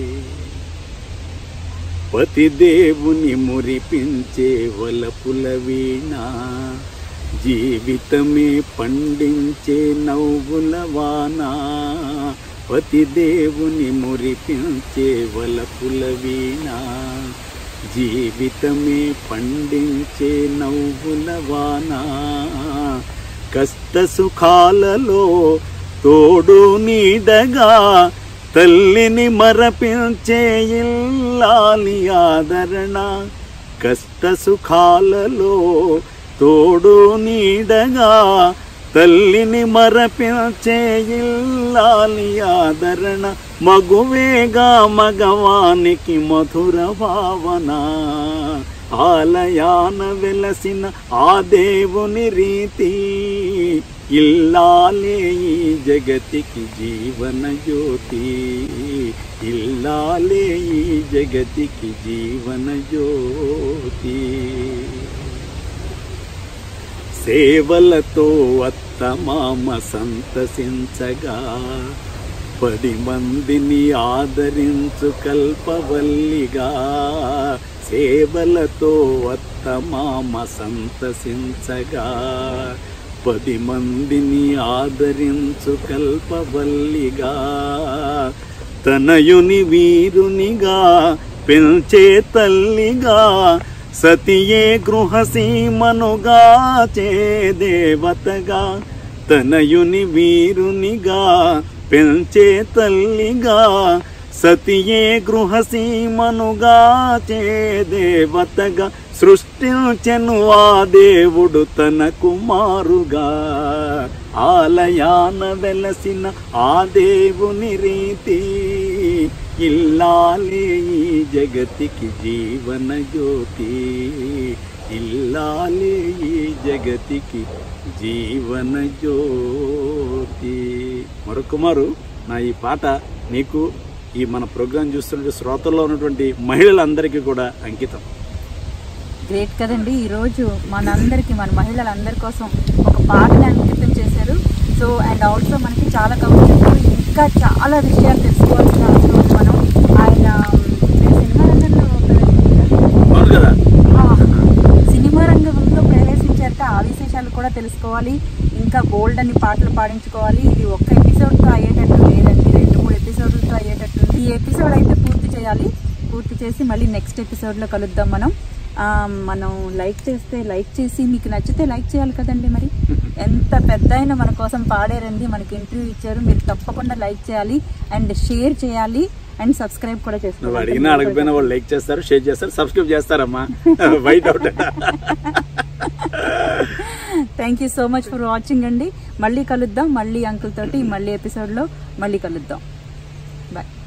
పతి దేవుని మురిపించే వలపుల వీణ జీవితమే పండించే నవ్వుల వాన పతి దేవుని మురిపించే వలపుల వీణ జీవితమే పండించే నవ్వుల వాన కష్ట సుఖాలలో తోడు నీడగా తల్లిని మరపించే ఇల్లాలి ఆదరణ కష్ట సుఖాలలో తోడు నీడగా తల్లిని మరపించే ఇల్లాలి ఆదరణ మగువేగా మగవానికి మధుర భావన ఆలయాన వెలసిన ఆ దేవుని రీతి ఇల్లాలే ఈ జగతికి జీవన జ్యోతి ఇల్లాలే ఈ జగతికి జీవన జ్యోతి సేవలతో అత్తమామ సంతసించగా పది మందిని ఆదరించు కల్పవల్లిగా సేవలతో అత్తమామ సంతసించగా పది మందిని ఆదరించు కల్పవల్లిగా తనయుని వీరునిగా పెంచే తల్లిగా సతియే గృహసీమనుగా చే దేవతగా తనయుని వీరునిగా పెంచే తల్లిగా సతియే గృహసీమనుగా చే దేవతగా సృష్టించెను ఆ దేవుడు తన కుమారుగా ఆలయాన వెలసిన ఆ దేవుని రీతి ఇల్లాలే ఈ జగతికి జీవన జ్యోతి ఇల్లాలే ఈ జగతికి జీవన జ్యోతి మరొకమారు నా ఈ పాట నీకు ఈ మన ప్రోగ్రాం చూస్తున్న శ్రోతల్లో ఉన్నటువంటి మహిళలందరికీ కూడా అంకితం గ్రేట్ కదండి ఈరోజు మనందరికీ మన మహిళలందరి కోసం ఒక పాటని అంకితం చేశారు సో అండ్ ఆల్సో మనకి చాలా కబుర్లు ఇంకా చాలా విషయాలు తెలుసుకోవాల్సిన అవసరం ఉంది మనం ఆయన మీరు సినిమా రంగంలో ప్రవేశించారు. అవును కదా ఆ, సినిమా రంగంలో ప్రవేశించాక ఆ విశేషాలు కూడా తెలుసుకోవాలి ఇంకా బోల్డ్ అని పాటలు పాడించుకోవాలి ఇది ఒక్క ఎపిసోడ్తో అయ్యేటట్టు లేదండి రెండు మూడు ఎపిసోడ్లతో అయ్యేటట్టు ఉంది. ఈ ఎపిసోడ్ అయితే పూర్తి చేయాలి పూర్తి చేసి మళ్ళీ నెక్స్ట్ ఎపిసోడ్లో కలుద్దాం మనం ఆ, మనం లైక్ చేస్తే లైక్ చేసి మీకు నచ్చితే లైక్ చేయాలి కదండి మరి ఎంత పెద్ద అయినా మన కోసం పాడారండి మనకి ఇంటర్వ్యూ ఇచ్చారు మీరు తప్పకుండా లైక్ చేయాలి అండ్ షేర్ చేయాలి అండ్ సబ్స్క్రైబ్ కూడా నువ్వు అడిగినా అడగపోయినా చేసుకోవాలి వాళ్ళు లైక్ చేస్తారు షేర్ చేస్తారు సబ్స్క్రైబ్ చేస్తారమ్మా వైట్ అవుట్ thank you so much for watching అండి మళ్ళీ కలుద్దాం మళ్ళీ అంకుల్ తోటి మళ్ళీ ఎపిసోడ్లో మళ్ళీ కలుద్దాం బాయ్